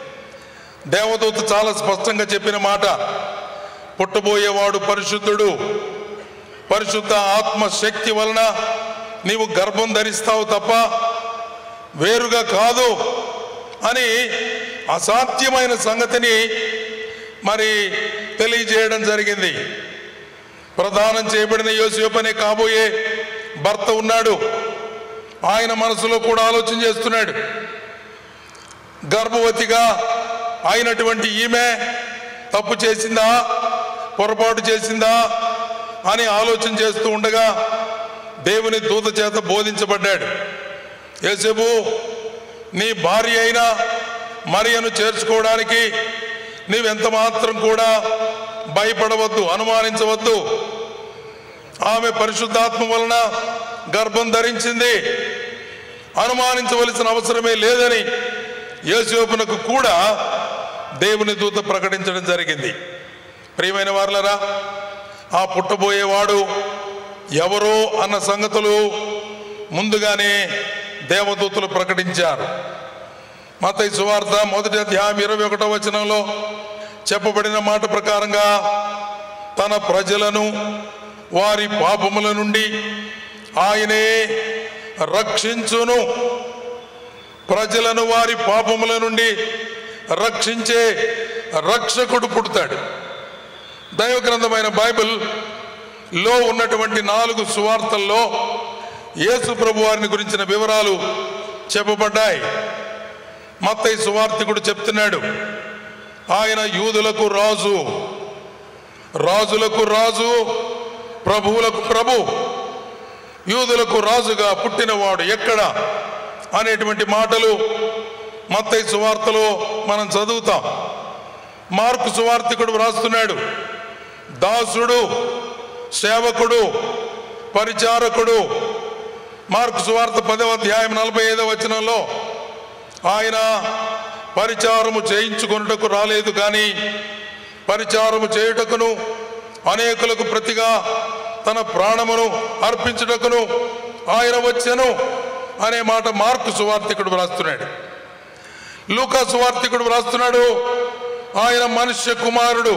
దేవదూత చాలా స్పష్టంగా చెప్పిన మాట పుట్టబోయేవాడు పరిశుద్ధుడు పరిశుద్ధ ఆత్మ శక్తి వలన నీవు గర్భం ధరిస్తావు తప్ప వేరుగా కాదు అని అసాధ్యమైన సంగతిని మరి తెలియజేయడం జరిగింది ప్రదానం చేయబడిన యోసేపు అనే కాబోయే భర్త ఉన్నాడు ఆయన మనసులో కూడా ఆలోచన చేస్తున్నాడు గర్భవతిగా అయినటువంటి ఈమె తప్పు చేసిందా పొరపాటు చేసిందా అని ఆలోచన చేస్తూ ఉండగా దేవుని దూత చేత బోధించబడ్డాడు యేసేపు నీ భార్య అయిన మరియను చేర్చుకోవడానికి నీవెంత మాత్రం కూడా భయపడవద్దు అనుమానించవద్దు ఆమె పరిశుద్ధాత్మ వలన గర్భం ధరించింది అనుమానించవలసిన అవసరమే లేదని యేసోపునకు కూడా దేవుని దూత ప్రకటించడం జరిగింది ప్రియమైన వారులరా ఆ పుట్టబోయేవాడు ఎవరో అన్న సంగతులు ముందుగానే దేవదూతలు ప్రకటించారు మతయి సువార్త మొదటి అధ్యాయం ఇరవై ఒకటో వచనంలో చెప్పబడిన మాట ప్రకారంగా తన ప్రజలను వారి పాపముల నుండి ఆయనే రక్షించును ప్రజలను వారి పాపముల నుండి రక్షించే రక్షకుడు పుడతాడు దైవ గ్రంథమైన బైబిల్ లో ఉన్నటువంటి నాలుగు సువార్తల్లో యేసు ప్రభు వారిని గురించిన వివరాలు చెప్పబడ్డాయి మత్తయి సువార్తికుడు చెప్తున్నాడు ఆయన యూదులకు రాజు రాజులకు రాజు ప్రభువులకు ప్రభు యూదులకు రాజుగా పుట్టినవాడు ఎక్కడ అనేటువంటి మాటలు మత్తయి సువార్తలో మనం చదువుతాం మార్కు సువార్తికుడు వ్రాస్తున్నాడు దాసుడు సేవకుడు పరిచారకుడు మార్కు సువార్త పదవ అధ్యాయం నలభై ఐదవ వచనంలో ఆయన పరిచారము చేయించుకొనుటకు రాలేదు కానీ పరిచారము చేయుటకును అనేకులకు ప్రతిగా తన ప్రాణమును అర్పించుటకును ఆయన వచ్చెను అనే మాట మార్కు సువార్తికుడు వ్రాస్తున్నాడు లూకా సువార్తికుడు వ్రాస్తున్నాడు ఆయన మనుష్య కుమారుడు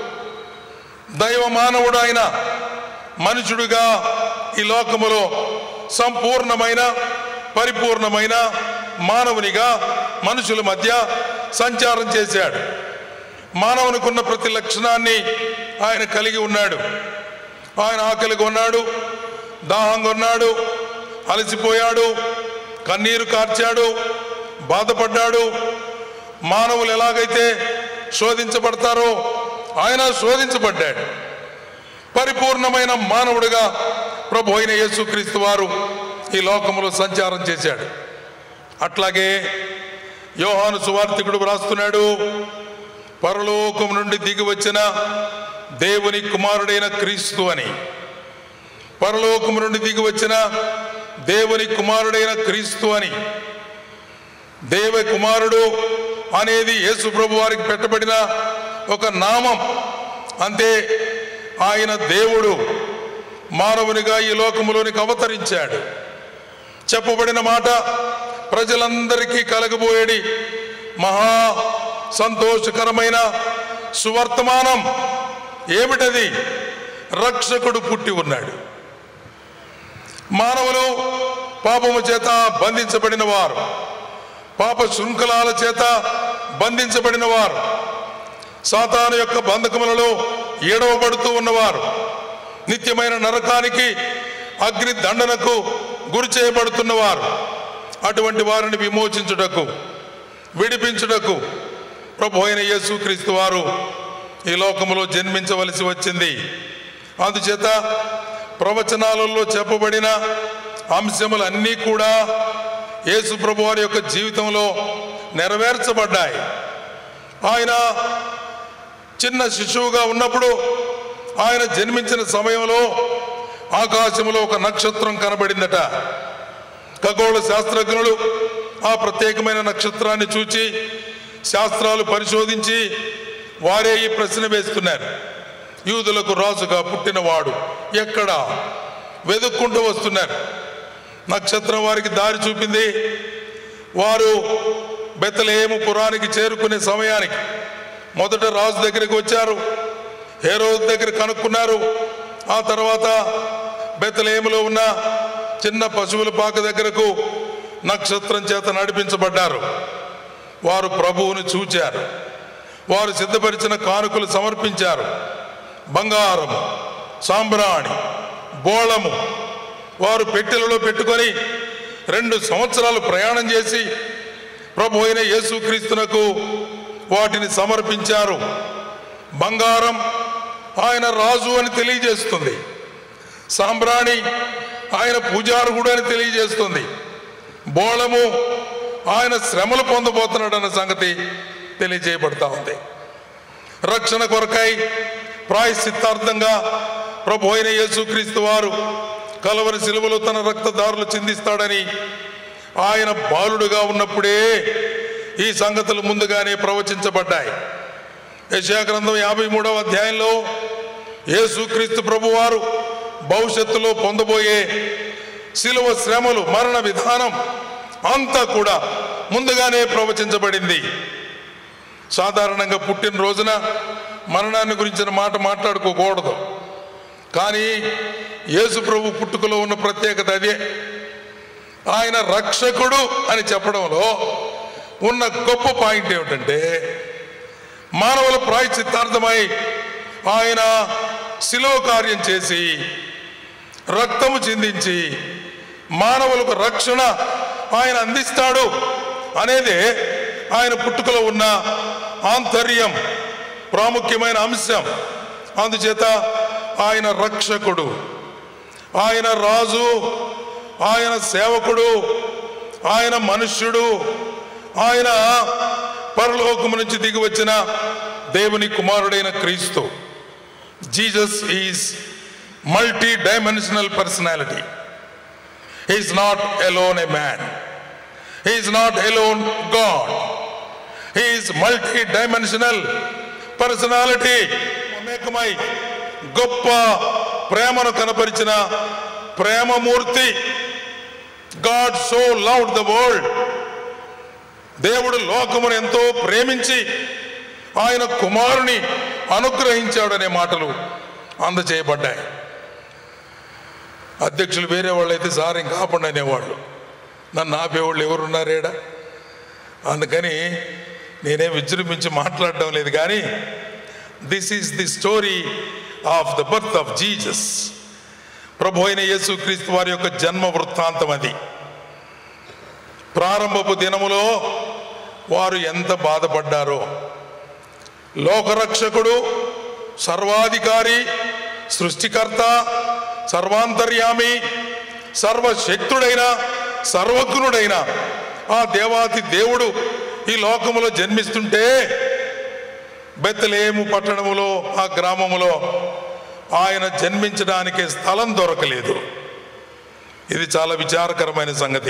దైవ మానవుడు ఆయన మనుషుడుగా ఈ లోకములో సంపూర్ణమైన పరిపూర్ణమైన మానవునిగా మనుషుల మధ్య సంచారం చేశాడు మానవునికున్న ప్రతి లక్షణాన్ని ఆయన కలిగి ఉన్నాడు ఆయన ఆకలిగా ఉన్నాడు దాహంగా ఉన్నాడు అలసిపోయాడు కన్నీరు కార్చాడు బాధపడ్డాడు మానవులు ఎలాగైతే శోధించబడతారో ఆయన శోధించబడ్డాడు పరిపూర్ణమైన మానవుడిగా ప్రభు అయిన యేసుక్రీస్తు వారు ఈ లోకములో సంచారం చేశాడు అట్లాగే యోహాను సువార్తికుడు వ్రాస్తున్నాడు పరలోకం నుండి దిగి వచ్చిన దేవుని కుమారుడైన క్రీస్తు అని పరలోకం నుండి దిగి వచ్చిన దేవుని కుమారుడైన క్రీస్తు అని దేవ కుమారుడు అనేది యేసు ప్రభు వారికి పెట్టబడిన ఒక నామం అంతే ఆయన దేవుడు మానవునిగా ఈ లోకములోనికి అవతరించాడు చెప్పబడిన మాట ప్రజలందరికీ కలగబోయేడి మహా సంతోషకరమైన సువర్తమానం ఏమిటది రక్షకుడు పుట్టి ఉన్నాడు మానవులు పాపము చేత బంధించబడిన వారు పాప శృంఖలాల చేత బంధించబడిన వారు సాతాను యొక్క బంధకములలో ఏడవబడుతూ ఉన్నవారు నిత్యమైన నరకానికి అగ్ని దండనకు గురి చేయబడుతున్నవారు అటువంటి వారిని విమోచించుటకు విడిపించుటకు ప్రభు అయిన యేసుక్రీస్తు వారు ఈ లోకములో జన్మించవలసి వచ్చింది అందుచేత ప్రవచనాలలో చెప్పబడిన అంశములన్నీ కూడా యేసు ప్రభు వారి యొక్క జీవితంలో నెరవేర్చబడ్డాయి ఆయన చిన్న శిశువుగా ఉన్నప్పుడు ఆయన జన్మించిన సమయంలో ఆకాశంలో ఒక నక్షత్రం కనబడిందట ఖగోళ శాస్త్రజ్ఞులు ఆ ప్రత్యేకమైన నక్షత్రాన్ని చూచి శాస్త్రాలు పరిశోధించి వారే ఈ ప్రశ్న వేస్తున్నారు యూదులకు రాజుగా పుట్టినవాడు ఎక్కడా వెతుక్కుంటూ వస్తున్నారు నక్షత్రం వారికి దారి చూపింది వారు బెత్తలేము పురానికి చేరుకునే సమయానికి మొదట రాజు దగ్గరికి వచ్చారు హేరోద్ దగ్గర కనుక్కున్నారు ఆ తర్వాత బెత్తలేములో ఉన్న చిన్న పశువుల పాక దగ్గరకు నక్షత్రం చేత నడిపించబడ్డారు వారు ప్రభువుని చూచారు వారు సిద్ధపరిచిన కానుకలు సమర్పించారు బంగారము సాంబ్రాణి బోళము వారు పెట్టెలలో పెట్టుకొని రెండు సంవత్సరాలు ప్రయాణం చేసి ప్రభు అయిన యేసుక్రీస్తునకు వాటిని సమర్పించారు బంగారం ఆయన రాజు అని తెలియజేస్తుంది సాంబ్రాణి ఆయన పూజారుడు అని తెలియజేస్తుంది బోళము ఆయన శ్రమలు పొందబోతున్నాడన్న సంగతి తెలియజేయబడతా ఉంది రక్షణ కొరకై ప్రాయశ్చిత్తార్థంగా ప్రభు అయిన యేసుక్రీస్తు వారు కలవరి శిలువలో తన రక్తదారులు చిందిస్తాడని ఆయన బాలుడుగా ఉన్నప్పుడే ఈ సంగతులు ముందుగానే ప్రవచించబడ్డాయి యెషయా గ్రంథం యాభై మూడవ అధ్యాయంలో యేసుక్రీస్తు ప్రభువారు భవిష్యత్తులో పొందబోయే శిలువ శ్రమలు మరణ విధానం అంతా కూడా ముందుగానే ప్రవచించబడింది సాధారణంగా పుట్టినరోజున మరణాన్ని గురించిన మాట మాట్లాడుకోకూడదు కానీ యేసు ప్రభు పుట్టుకలో ఉన్న ప్రత్యేకత అదే ఆయన రక్షకుడు అని చెప్పడంలో ఉన్న గొప్ప పాయింట్ ఏమిటంటే మానవుల ప్రాయచిత్తార్థమై ఆయన శిలువ కార్యం చేసి రక్తము చిందించి మానవులకు రక్షణ ఆయన అందిస్తాడు అనేదే ఆయన పుట్టుకలో ఉన్న ఆంతర్యం ప్రాముఖ్యమైన అంశం అందుచేత ఆయన రక్షకుడు ఆయన రాజు ఆయన సేవకుడు ఆయన మనుష్యుడు ఆయన పరలోకము నుంచి దిగి వచ్చిన దేవుని కుమారుడైన Kristu Jesus is multi dimensional personality is not alone a man is not alone God is multi dimensional personality మమేకమై గొప్ప ప్రేమను కనపరిచిన ప్రేమమూర్తి God so loved the world దేవుడు లోకమును ఎంతో ప్రేమించి ఆయన కుమారుని అనుగ్రహించాడనే మాటలు అందచేయబడ్డాయి అధ్యక్షులు వేరే వాళ్ళు అయితే సార్ ఇంకా ఆపండి అనేవాళ్ళు నన్ను ఆపేవాళ్ళు ఎవరున్నారేడా అందుకని నేనేం విజృంభించి మాట్లాడడం లేదు కానీ this is the story of the birth of Jesus ప్రభు అయిన యేసుక్రీస్తు వారి యొక్క జన్మ వృత్తాంతం అది ప్రారంభపు దినములో వారు ఎంత బాధపడ్డారో లోకరక్షకుడు సర్వాధికారి సృష్టికర్త సర్వాంతర్యామి సర్వశక్తుడైన సర్వజ్ఞుడైన ఆ దేవాతి దేవుడు ఈ లోకములో జన్మిస్తుంటే బెత్తలేము పట్టణములో ఆ గ్రామములో ఆయన జన్మించడానికి స్థలం దొరకలేదు ఇది చాలా విచారకరమైన సంగతి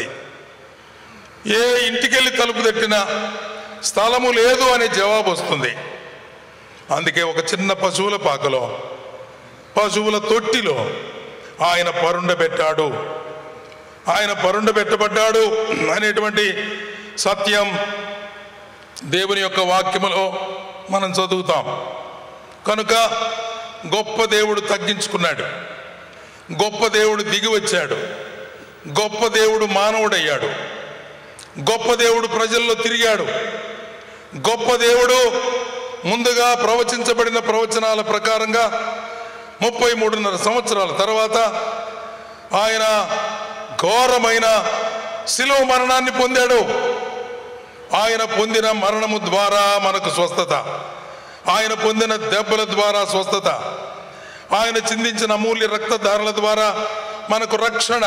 ఏ ఇంటికెళ్ళి తలుపు తట్టినా స్థలము లేదు అనే జవాబు వస్తుంది అందుకే ఒక చిన్న పశువుల పాకలో పశువుల తొట్టిలో ఆయన పరుండబెట్టాడు ఆయన పరుండబెట్టబడ్డాడు అనేటువంటి సత్యం దేవుని యొక్క వాక్యములో మనం చదువుతాం కనుక గొప్ప దేవుడు తగ్గించుకున్నాడు గొప్ప దేవుడు దిగి వచ్చాడు గొప్ప దేవుడు మానవుడయ్యాడు గొప్ప దేవుడు ప్రజల్లో తిరిగాడు గొప్ప దేవుడు ముందుగా ప్రవచించబడిన ప్రవచనాల ప్రకారంగా ముప్పై మూడున్నర సంవత్సరాల తర్వాత ఆయన ఘోరమైన శిలువ మరణాన్ని పొందాడు ఆయన పొందిన మరణము ద్వారా మనకు స్వస్థత ఆయన పొందిన దెబ్బల ద్వారా స్వస్థత ఆయన చిందించిన అమూల్య రక్తధారల ద్వారా మనకు రక్షణ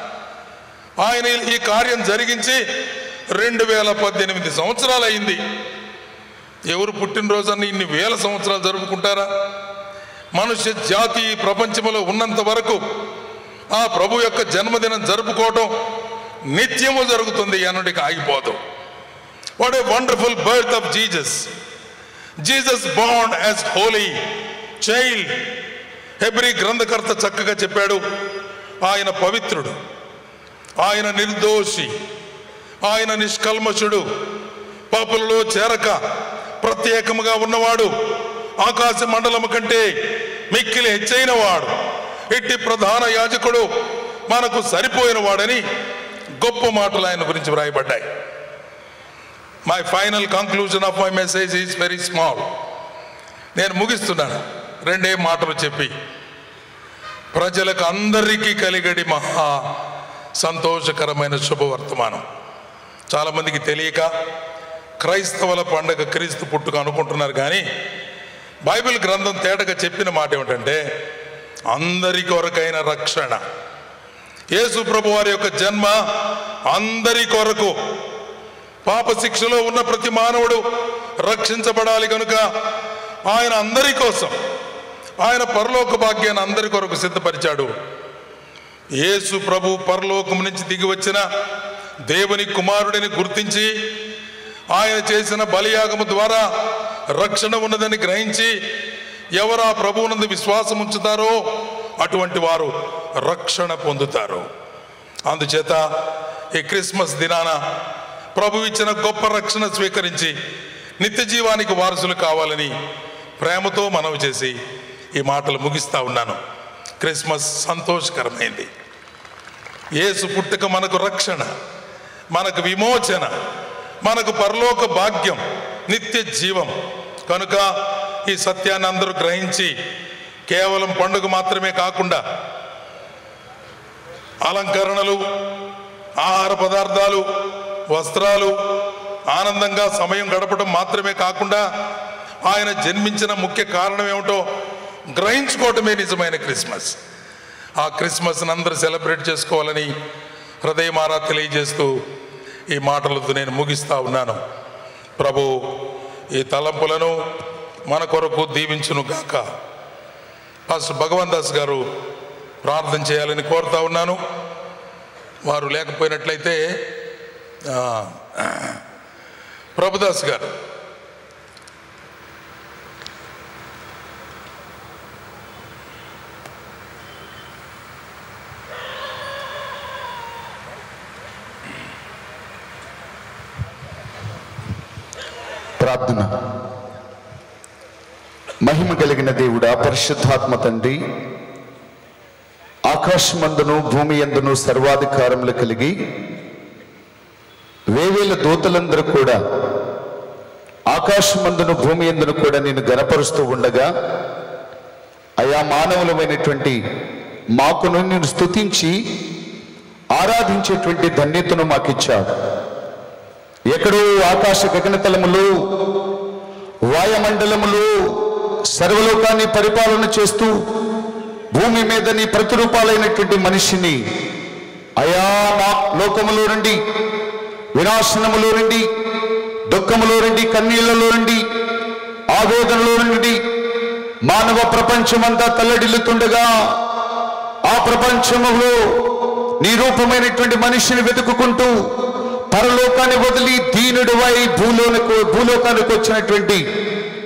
ఆయన ఈ కార్యం జరిగించి రెండు వేల పద్దెనిమిది సంవత్సరాలు అయింది ఎవరు పుట్టినరోజన్ని ఇన్ని వేల సంవత్సరాలు జరుపుకుంటారా మనుష్య జాతి ఈ ప్రపంచంలో ఉన్నంత వరకు ఆ ప్రభు యొక్క జన్మదినం జరుపుకోవటం నిత్యము జరుగుతుంది అన్నటికి ఆగిపోదు what a wonderful birth of Jesus Jesus బాండ్ యాజ్ హోలీ చైల్డ్ హెబ్రి గ్రంథకర్త చక్కగా చెప్పాడు ఆయన పవిత్రుడు ఆయన నిర్దోషి ఆయన నిష్కల్మషుడు పాపులలో చేరక ప్రత్యేకముగా ఉన్నవాడు ఆకాశ మండలము కంటే మిక్కిలి హెచ్చైన వాడు ఇట్టి ప్రధాన యాజకుడు మనకు సరిపోయిన వాడని గొప్ప మాటలు ఆయన గురించి వ్రాయబడ్డాయి my final conclusion of my message is very small నేను ముగిస్తున్నాను రెండే మాటలు చెప్పి ప్రజలకు అందరికీ కలిగడి మహా సంతోషకరమైన శుభవర్తమానం చాలామందికి తెలియక క్రైస్తవుల పండగ క్రీస్తు పుట్టుక అనుకుంటున్నారు కానీ బైబిల్ గ్రంథం తేటగా చెప్పిన మాట ఏమిటంటే అందరి కొరకైన రక్షణ యేసు ప్రభు వారి యొక్క జన్మ అందరి కొరకు పాప శిక్షలో ఉన్న ప్రతి మానవుడు రక్షించబడాలి కనుక ఆయన అందరి కోసం ఆయన పరలోక భాగ్యాన్ని అందరి కొరకు సిద్ధపరిచాడు యేసు ప్రభు పరలోకం నుంచి దిగి వచ్చిన దేవుని కుమారుడిని గుర్తించి ఆయన చేసిన బలియాగము ద్వారా రక్షణ ఉన్నదని గ్రహించి ఎవరు ఆ ప్రభువునందు విశ్వాసం ఉంచుతారో అటువంటి వారు రక్షణ పొందుతారు అందుచేత ఈ క్రిస్మస్ దినాన ప్రభు ఇచ్చిన గొప్ప రక్షణ స్వీకరించి నిత్య జీవానికి వారసులు కావాలని ప్రేమతో మనవి చేసి ఈ మాటలు ముగిస్తా ఉన్నాను క్రిస్మస్ సంతోషకరమైంది యేసు పుట్టుక మనకు రక్షణ మనకు విమోచన మనకు పరలోక భాగ్యం నిత్య జీవం కనుక ఈ సత్యాన్ని అందరూ గ్రహించి కేవలం పండుగ మాత్రమే కాకుండా అలంకరణలు ఆహార పదార్థాలు వస్త్రాలు ఆనందంగా సమయం గడపడం మాత్రమే కాకుండా ఆయన జన్మించిన ముఖ్య కారణం ఏమిటో గ్రహించుకోవటమే నిజమైన క్రిస్మస్ ఆ క్రిస్మస్ని అందరూ సెలబ్రేట్ చేసుకోవాలని హృదయమారా తెలియజేస్తూ ఈ మాటలతో నేను ముగిస్తా ఉన్నాను ప్రభు ఈ తలంపులను మన కొరకు దీవించును గాక పాస్టర్ భగవాన్ దాస్ గారు ప్రార్థన చేయాలని కోరుతా ఉన్నాను వారు లేకపోయినట్లయితే ఆ, ప్రభుదాస్ గారు ప్రార్థన మహిమ కలిగిన దేవుడా పరిశుద్ధాత్మ తండ్రి ఆకాశమందును భూమి ఎందును సర్వాధికారములు కలిగి వేవేల దూతలందరూ కూడా ఆకాశమందును భూమి ఎందును కూడా నేను గనపరుస్తూ ఉండగా అయా మానవులమైనటువంటి మాకును నేను స్తుతించి ఆరాధించేటువంటి ధన్యతను మాకిచ్చాడు ఎక్కడో ఆకాశ గగనతలములు వాయుమండలములు సర్వలోకాన్ని పరిపాలన చేస్తూ భూమి మీద నీ ప్రతిరూపాలైనటువంటి మనిషిని అయా మా లోకములో నుండి వినాశనములో నుండి దుఃఖములో నుండి కన్నీళ్లలో నుండి ఆవేదనలో నుండి మానవ ప్రపంచమంతా తల్లడిల్లుతుండగా ఆ ప్రపంచములో నీ రూపమైనటువంటి మనిషిని వెతుకుకుంటూ పరలోకాన్ని వదిలి దీనుడివై భూలోనికి భూలోకానికి వచ్చినటువంటి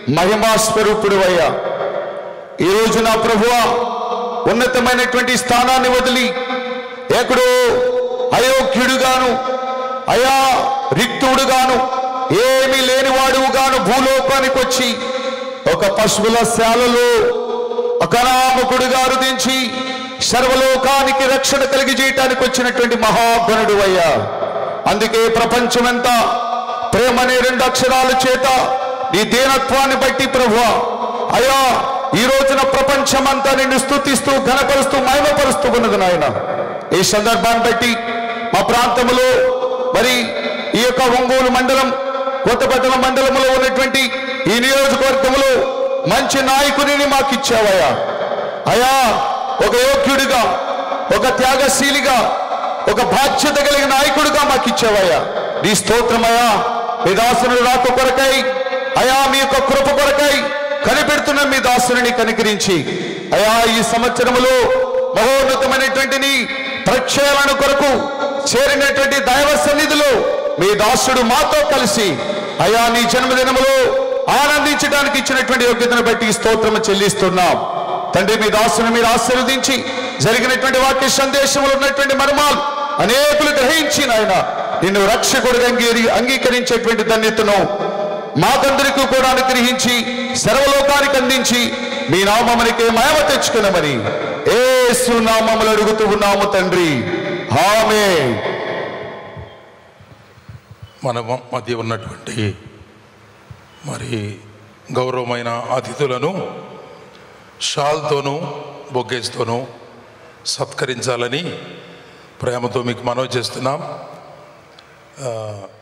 మహిమా స్వరూపుడు అయ్యా ఈ రోజు నా ప్రభువ ఉన్నతమైనటువంటి స్థానాన్ని వదిలి ఎక్కడో అయోగ్యుడుగాను అయా రిక్తుడుగాను ఏమీ లేనివాడుగాను భూలోకానికి వచ్చి ఒక పశువుల శాలలో ఒక అనామకుడుగా రుదించి సర్వలోకానికి రక్షణ కలిగి చేయటానికి వచ్చినటువంటి మహాగణుడు అయ్యా అందుకే ప్రపంచమంతా ప్రేమ అనే రెండు అక్షరాల చేత నీ దీనత్వాన్ని బట్టి ప్రభు అయ్యా ఈ రోజున ప్రపంచమంతా నిన్ను స్తుతిస్తూ ఘనపరుస్తూ మహిమపరుస్తూ ఉన్నది నాయన ఈ సందర్భాన్ని బట్టి మా ప్రాంతంలో మరి ఈ యొక్క ఒంగోలు మండలం కొత్తపట్టణ మండలంలో ఉన్నటువంటి ఈ నియోజకవర్గంలో మంచి నాయకుడిని మాకు ఇచ్చావయ్యా అయా ఒక యోగ్యుడిగా ఒక త్యాగశీలిగా ఒక బాధ్యత కలిగిన నాయకుడిగా మాకు ఇచ్చావయ్యా నీ స్తోత్రమయ్యా మీ దాసుని రాక కొరకై అయా మీ యొక్క కృప కొరకై కనిపెడుతున్న మీ దాసుని కనికరించి అయా ఈ సంవత్సరములో మహోన్నతమైనటువంటి నీ ప్రక్షాళన కొరకు చేరినటువంటి దైవ సన్నిధిలో మీ దాసుడు మాతో కలిసి అయా నీ జన్మదినములో ఆనందించడానికి ఇచ్చినటువంటి యోగ్యతను బట్టి ఈ స్తోత్రము చెల్లిస్తున్నాం తండ్రి మీ దాసుని మీరు ఆశీర్వదించి జరిగినటువంటి వాక్య సందేశంలో ఉన్నటువంటి మర్మాలు అనేకులు గ్రహించి నాయన నిన్ను రక్షకుడిగా అంగీ అంగీకరించేటువంటి ధన్యతను మాకందరికీ కూడా అనుగ్రహించి సర్వలోకానికి అందించి మీ నామమునికే మయమ తెచ్చుకునమని ఏసు నామములు అడుగుతూ ఉన్నాము తండ్రి ఆమె మన మ- మధ్య ఉన్నటువంటి మరి గౌరవమైన అతిథులను షాల్తోనూ బొగ్గేస్తోనూ సత్కరించాలని ప్రేమతో మీకు మనవి చేస్తున్నాం ఆ,